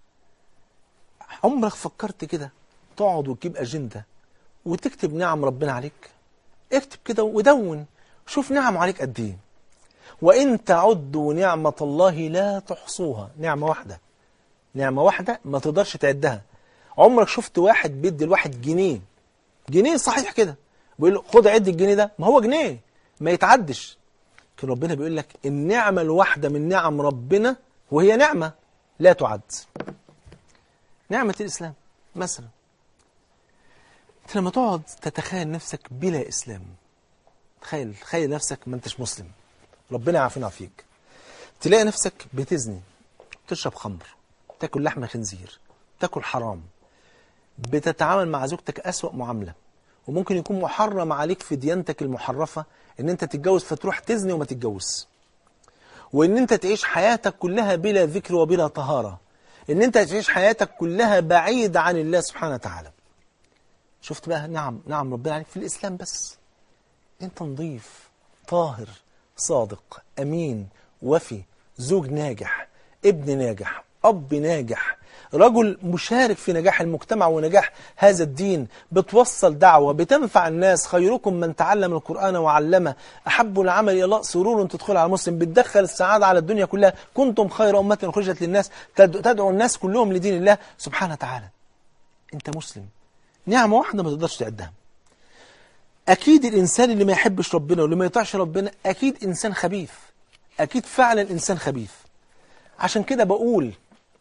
عمرك فكرت كده تقعد وتجيب أجندة وتكتب نعم ربنا عليك اكتب كده ودون شوف نعم عليك قد ايه وإن تعدوا نعمة الله لا تحصوها نعمة واحدة نعمة واحدة ما تقدرش تعدها عمرك شفت واحد بيدي الواحد جنيه جنيه صحيح كده بيقول له خد عد الجنيه ده ما هو جنيه ما يتعدش لكن ربنا بيقول لك النعمة الواحدة من نعم ربنا وهي نعمة لا تعد نعمة الإسلام مثلا انت لما تقعد تتخيل نفسك بلا إسلام تخيل تخيل نفسك ما انتش مسلم ربنا يعافينا فيك تلاقي نفسك بتزني تشرب خمر تاكل لحم خنزير تاكل حرام بتتعامل مع زوجتك أسوأ معاملة وممكن يكون محرم عليك في ديانتك المحرفة ان انت تتجوز فتروح تزني وما تتجوز وان انت تعيش حياتك كلها بلا ذكر وبلا طهارة ان انت تعيش حياتك كلها بعيد عن الله سبحانه وتعالى شفت بقى نعم نعم ربنا عليك في الإسلام بس انت نظيف طاهر صادق أمين وفي زوج ناجح ابن ناجح أب ناجح رجل مشارك في نجاح المجتمع ونجاح هذا الدين بتوصل دعوة بتنفع الناس خيركم من تعلم القرآن وعلمه أحب العمل إلى الله سرور تدخل على مسلم بتدخل السعادة على الدنيا كلها كنتم خير أمة خرجت للناس تد- تدعو الناس كلهم لدين الله سبحانه وتعالى أنت مسلم نعمة واحدة ما تقدرش تعدها أكيد الإنسان اللي ما يحبش ربنا واللي ما يطيعش ربنا أكيد إنسان خبيث أكيد فعلا إنسان خبيث عشان كده بقول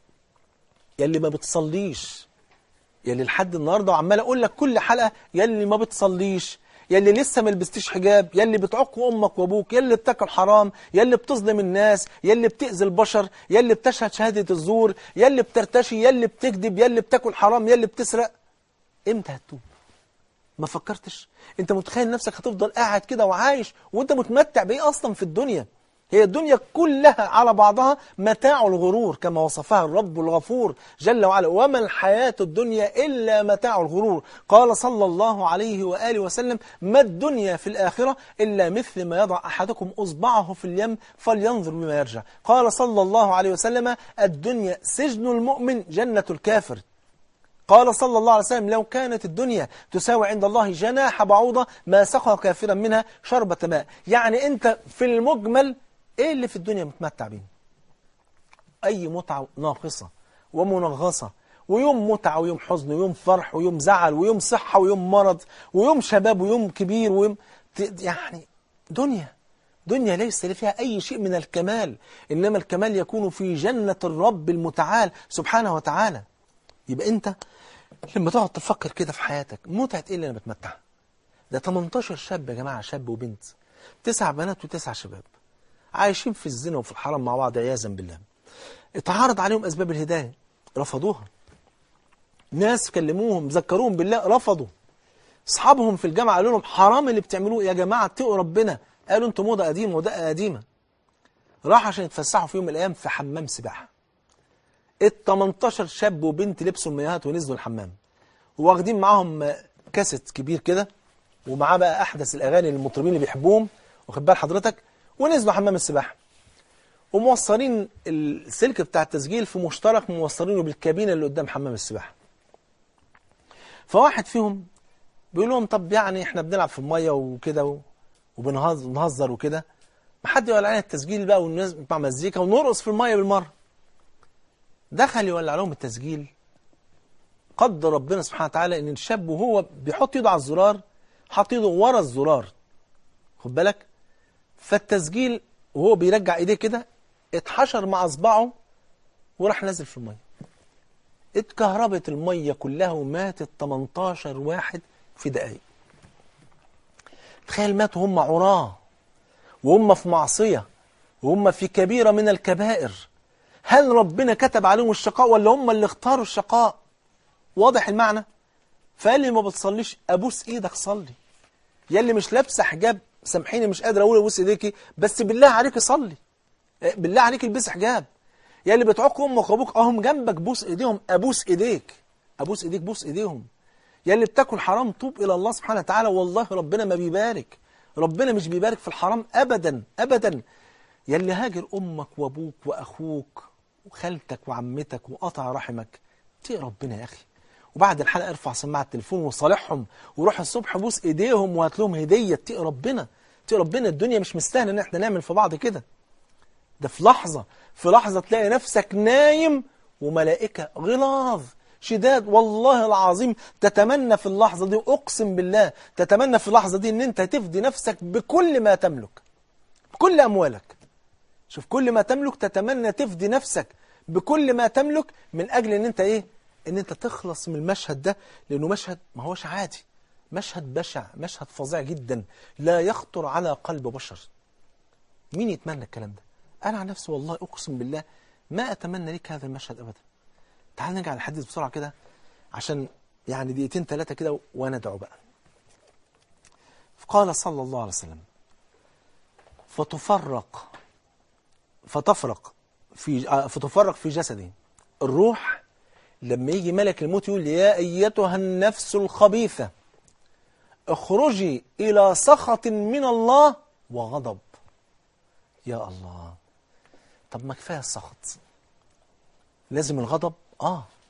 يلي ما بتصليش يلي لحد النهارده وعمال اقول لك كل حلقه يلي ما بتصليش يلي لسه ما لبستيش حجاب يلي بتعق امك وابوك يلي بتاكل حرام يلي بتظلم الناس يلي بتاذي البشر يلي بتشهد شهاده الزور يلي بترتشي يلي بتكذب يلي بتاكل حرام يلي بتسرق امتى هتتوب ما فكرتش انت متخيل نفسك هتفضل قاعد كده وعايش وانت متمتع بايه اصلا في الدنيا هي الدنيا كلها على بعضها متاع الغرور كما وصفها الرب الغفور جل وعلا وما الحياة الدنيا إلا متاع الغرور قال صلى الله عليه وآله وسلم ما الدنيا في الآخرة إلا مثل ما يضع أحدكم أصبعه في اليم فلينظر بما يرجع قال صلى الله عليه وسلم الدنيا سجن المؤمن جنة الكافر قال صلى الله عليه وسلم لو كانت الدنيا تساوي عند الله جناح بعوضة ما سقى كافرا منها شربة ماء يعني أنت في المجمل إيه اللي في الدنيا متمتع بيه أي متعة ناقصة ومنغصة ويوم متعة ويوم حزن ويوم فرح ويوم زعل ويوم صحة ويوم مرض ويوم شباب ويوم كبير ويوم ت- يعني دنيا دنيا ليس فيها أي شيء من الكمال إنما الكمال يكون في جنة الرب المتعال سبحانه وتعالى يبقى أنت لما تقعد تفكر كده في حياتك متعة إيه اللي أنا بتمتعها ده 18 شاب يا جماعة شاب وبنت تسع بنات وتسع شباب عايشين في الزنا وفي الحرام مع بعض عياذا بالله اتعرض عليهم أسباب الهداية رفضوها ناس كلموهم ذكروهم بالله رفضوا أصحابهم في الجامعة قالوا لهم حرام اللي بتعملوه يا جماعة اتقوا ربنا قالوا انتوا موضة قديمة ودقة قديمة راح عشان يتفسحوا في يوم من الأيام في حمام سباحة ال 18 شاب وبنت لبسوا المياهات ونزلوا الحمام واخدين معاهم كاسيت كبير كده ومعاه بقى أحدث الأغاني للمطربين اللي بيحبوهم واخد بال حضرتك ونزلوا حمام السباحة وموصلين السلك بتاع التسجيل في مشترك موصلينه بالكابينة اللي قدام حمام السباحة فواحد فيهم بيقول لهم طب يعني احنا بنلعب في المية وكده و- وبنهز- وبنهزر وكده ما حد يولع علينا التسجيل بقى ونسمع مزيكا ونرقص في المية بالمرة دخل يولع لهم التسجيل قدر ربنا سبحانه وتعالى ان الشاب وهو بيحط ايده على الزرار حط ايده ورا الزرار خد بالك فالتسجيل وهو بيرجع ايديه كده اتحشر مع اصبعه وراح نازل في الميه اتكهربت الميه كلها وماتت 18 واحد في دقايق تخيل ماتوا هم عراه وهم في معصيه وهم في كبيره من الكبائر هل ربنا كتب عليهم الشقاء ولا هم اللي اختاروا الشقاء واضح المعنى فقال لي ما بتصليش ابوس ايدك صلي يا اللي مش لابسه حجاب سامحيني مش قادر اقول ابوس ايديكي بس بالله عليك صلي إيه، بالله عليك البسي حجاب يا اللي بتعق امك وابوك اهم جنبك بوس ايديهم ابوس ايديك ابوس ايديك بوس ايديهم يا اللي بتاكل حرام توب الى الله سبحانه وتعالى والله ربنا ما بيبارك ربنا مش بيبارك في الحرام ابدا ابدا يا اللي هاجر امك وابوك واخوك وخالتك وعمتك وقطع رحمك اتقي ربنا يا اخي وبعد الحلقه ارفع سماعه التليفون وصالحهم وروح الصبح بوس ايديهم وهات لهم هديه اتقي ربنا اتقي ربنا الدنيا مش مستاهله ان احنا نعمل في بعض كده ده في لحظة في لحظة تلاقي نفسك نايم وملائكة غلاظ شداد والله العظيم تتمنى في اللحظة دي أقسم بالله تتمنى في اللحظة دي أن أنت تفدي نفسك بكل ما تملك بكل أموالك شوف كل ما تملك تتمنى تفدي نفسك بكل ما تملك من أجل أن أنت إيه أن أنت تخلص من المشهد ده لأنه مشهد ما هوش عادي مشهد بشع مشهد فظيع جدا لا يخطر على قلب بشر مين يتمنى الكلام ده انا عن نفسي والله اقسم بالله ما اتمنى لك هذا المشهد ابدا تعال نرجع للحديث بسرعه كده عشان يعني دقيقتين ثلاثه كده وندعو بقى قال صلى الله عليه وسلم فتفرق فتفرق في آه، فتفرق في جسدي الروح لما يجي ملك الموت يقول يا ايتها النفس الخبيثه اخرجي الى سخط من الله وغضب يا الله طب ما كفايه السخط لازم الغضب اه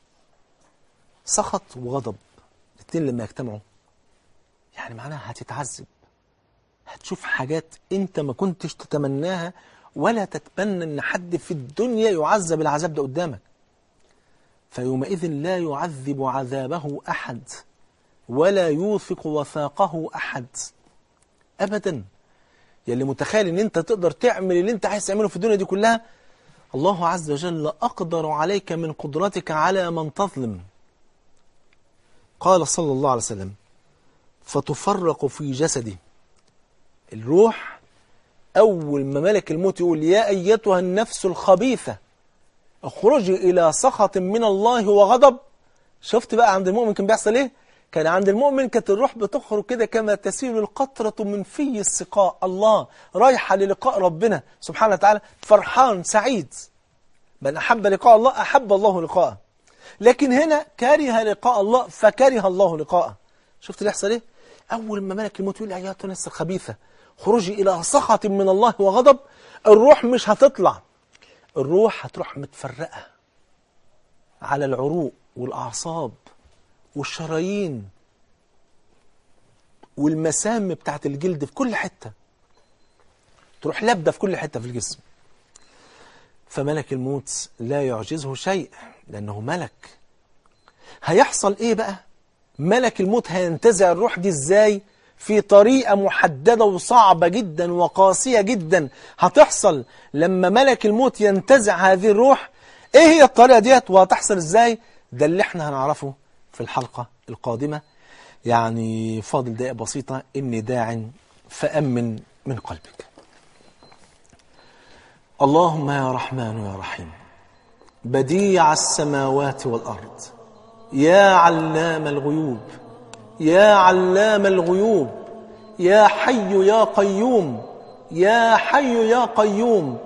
سخط وغضب الاثنين لما يجتمعوا يعني معناها هتتعذب هتشوف حاجات انت ما كنتش تتمناها ولا تتمنى ان حد في الدنيا يعذب العذاب ده قدامك فيومئذ لا يعذب عذابه احد ولا يوثق وثاقه احد ابدا يلي متخيل ان انت تقدر تعمل اللي انت عايز تعمله في الدنيا دي كلها الله عز وجل اقدر عليك من قدرتك على من تظلم قال صلى الله عليه وسلم فتفرق في جسدي الروح أول ما ملك الموت يقول يا أيتها النفس الخبيثة اخرجي إلى سخط من الله وغضب شفت بقى عند المؤمن كان بيحصل إيه؟ كان عند المؤمن كانت الروح بتخرج كده كما تسيل القطرة من في السقاء الله رايحة للقاء ربنا سبحانه وتعالى فرحان سعيد من أحب لقاء الله أحب الله لقاءه لكن هنا كره لقاء الله فكره الله لقاءه شفت اللي يحصل ايه اول ما ملك الموت يقول ايها النفس الخبيثه خروجي الى سخط من الله وغضب الروح مش هتطلع الروح هتروح متفرقه على العروق والاعصاب والشرايين والمسام بتاعت الجلد في كل حته تروح لابده في كل حته في الجسم فملك الموت لا يعجزه شيء لأنه ملك هيحصل إيه بقى ملك الموت هينتزع الروح دي إزاي في طريقة محددة وصعبة جدا وقاسية جدا هتحصل لما ملك الموت ينتزع هذه الروح إيه هي الطريقة ديت وهتحصل إزاي ده اللي احنا هنعرفه في الحلقة القادمة يعني فاضل دقائق بسيطة إني داع فأمن من قلبك اللهم يا رحمن يا رحيم بديع السماوات والأرض يا علام الغيوب يا علام الغيوب يا حي يا قيوم يا حي يا قيوم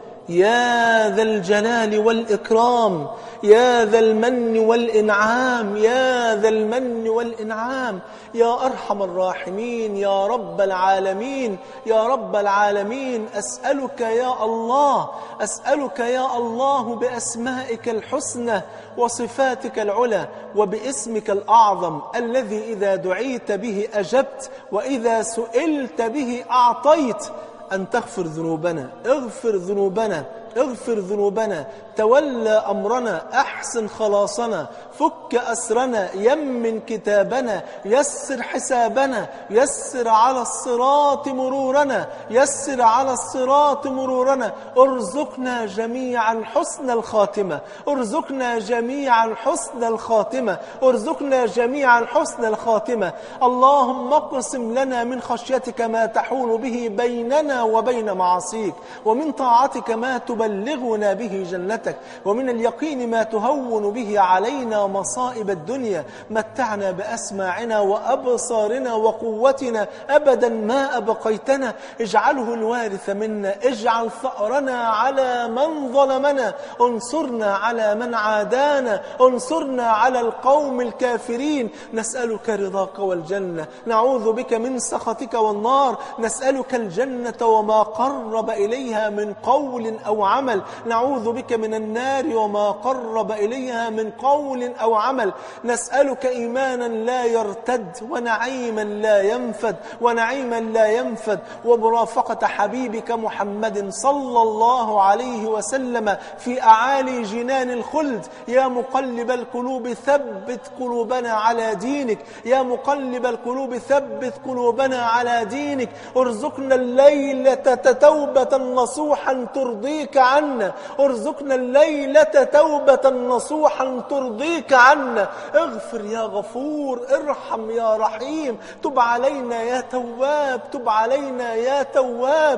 يا ذا الجلال والإكرام يا ذا المن والإنعام يا ذا المن والإنعام يا أرحم الراحمين يا رب العالمين يا رب العالمين أسألك يا الله أسألك يا الله بأسمائك الحسنى وصفاتك العلى وباسمك الأعظم الذي إذا دعيت به أجبت وإذا سئلت به أعطيت أن تغفر ذنوبنا اغفر ذنوبنا اغفر ذنوبنا تولى أمرنا أحسن خلاصنا فك أسرنا يمن كتابنا يسر حسابنا يسر على الصراط مرورنا يسر على الصراط مرورنا ارزقنا جميعا حسن الخاتمة ارزقنا جميعا حسن الخاتمة ارزقنا جميعا حسن الخاتمة اللهم اقسم لنا من خشيتك ما تحول به بيننا وبين معاصيك ومن طاعتك ما تبلغنا به جنتك ومن اليقين ما تهون به علينا مصائب الدنيا متعنا بأسماعنا وأبصارنا وقوتنا أبدا ما أبقيتنا اجعله الوارث منا اجعل ثأرنا على من ظلمنا انصرنا على من عادانا انصرنا على القوم الكافرين نسألك رضاك والجنة نعوذ بك من سخطك والنار نسألك الجنة وما قرب إليها من قول أو عمل نعوذ بك من النار وما قرب إليها من قول أو عمل نسألك إيمانا لا يرتد ونعيما لا ينفد ونعيما لا ينفد ومرافقة حبيبك محمد صلى الله عليه وسلم في أعالي جنان الخلد يا مقلب القلوب ثبت قلوبنا على دينك يا مقلب القلوب ثبت قلوبنا على دينك ارزقنا الليلة توبة نصوحا ترضيك عنا ارزقنا الليلة توبة نصوحا ترضيك عنا اغفر يا غفور ارحم يا رحيم تب علينا يا تواب تب علينا يا تواب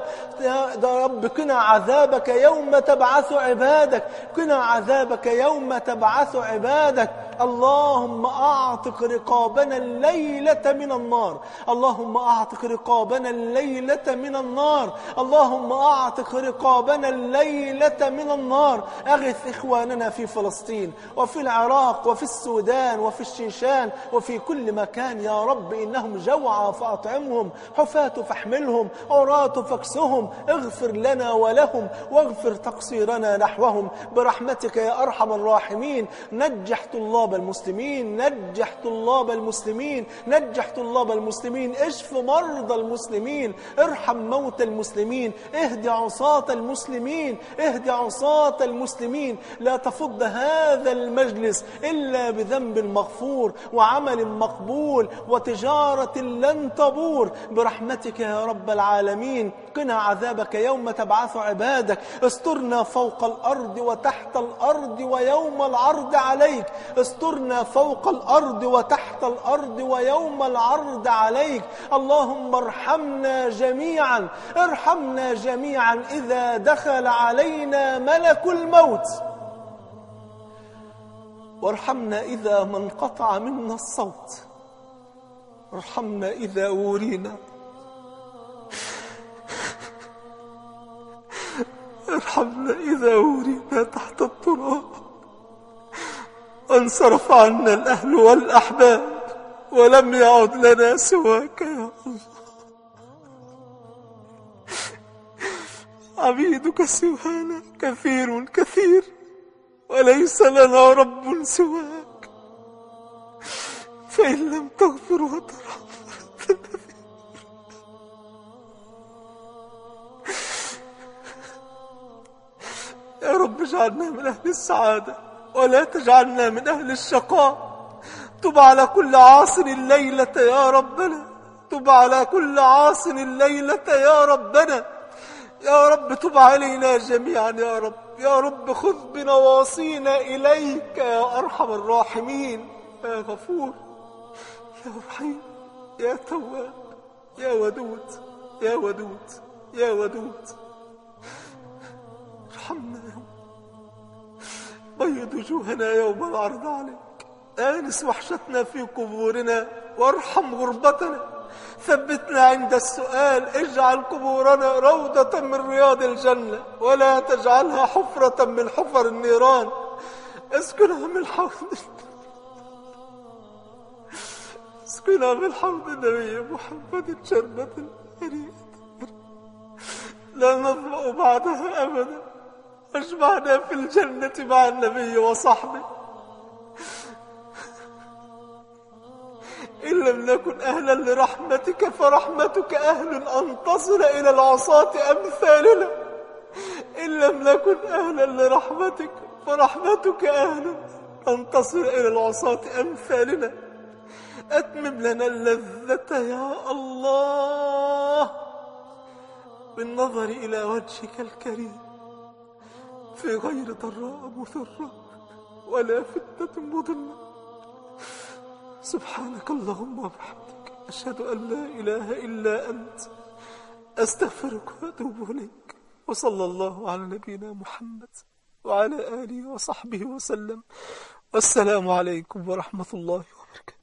يا رب قنا عذابك يوم تبعث عبادك قنا عذابك يوم تبعث عبادك اللهم أعتق رقابنا الليلة من النار اللهم أعتق رقابنا الليلة من النار اللهم أعتق رقابنا الليلة الليلة من النار أغث إخواننا في فلسطين وفي العراق وفي السودان وفي الشيشان وفي كل مكان يا رب إنهم جوعى فأطعمهم حفاة فاحملهم عراة فاكسهم اغفر لنا ولهم واغفر تقصيرنا نحوهم برحمتك يا أرحم الراحمين نجح طلاب المسلمين نجح طلاب المسلمين نجح طلاب المسلمين اشف مرضى المسلمين ارحم موتى المسلمين اهدي عصاة المسلمين اهدي عصاة المسلمين لا تفض هذا المجلس إلا بذنب مغفور وعمل مقبول وتجارة لن تبور برحمتك يا رب العالمين قنا عذابك يوم تبعث عبادك استرنا فوق الأرض وتحت الأرض ويوم العرض عليك استرنا فوق الأرض وتحت الأرض ويوم العرض عليك اللهم ارحمنا جميعا ارحمنا جميعا إذا دخل علينا ملك الموت وارحمنا إذا ما انقطع منا الصوت ارحمنا إذا ورينا ارحمنا إذا ورينا تحت التراب وانصرف عنا الأهل والأحباب ولم يعد لنا سواك يا الله عبيدك سوانا كثير كثير وليس لنا رب سواك فإن لم تغفر وترحم يا رب اجعلنا من أهل السعادة ولا تجعلنا من أهل الشقاء تب على كل عاص الليلة يا ربنا تب على كل عاص الليلة يا ربنا يا رب تب علينا جميعا يا رب يا رب خذ بنواصينا إليك يا أرحم الراحمين يا غفور يا رحيم يا تواب يا ودود يا ودود يا ودود ارحمنا يا رب بيض وجوهنا يوم العرض عليك آنس وحشتنا في قبورنا وارحم غربتنا ثبتنا عند السؤال اجعل قبورنا روضة من رياض الجنة ولا تجعلها حفرة من حفر النيران اسكنها من حوض اسكنها من حوض النبي محمد شربة هنيئة لا نظمأ بعدها أبدا اجمعنا في الجنة مع النبي وصحبه إن لم نكن أهلا لرحمتك فرحمتك أهل أن تصل إلى العصاة أمثالنا إن لم نكن أهلا لرحمتك فرحمتك أهل أن تصل إلى العصاة أمثالنا أتمم لنا اللذة يا الله بالنظر إلى وجهك الكريم في غير ضراء مثرة ولا فتنة مضلة سبحانك اللهم وبحمدك أشهد أن لا إله إلا أنت أستغفرك وأتوب إليك وصلى الله على نبينا محمد وعلى آله وصحبه وسلم والسلام عليكم ورحمة الله وبركاته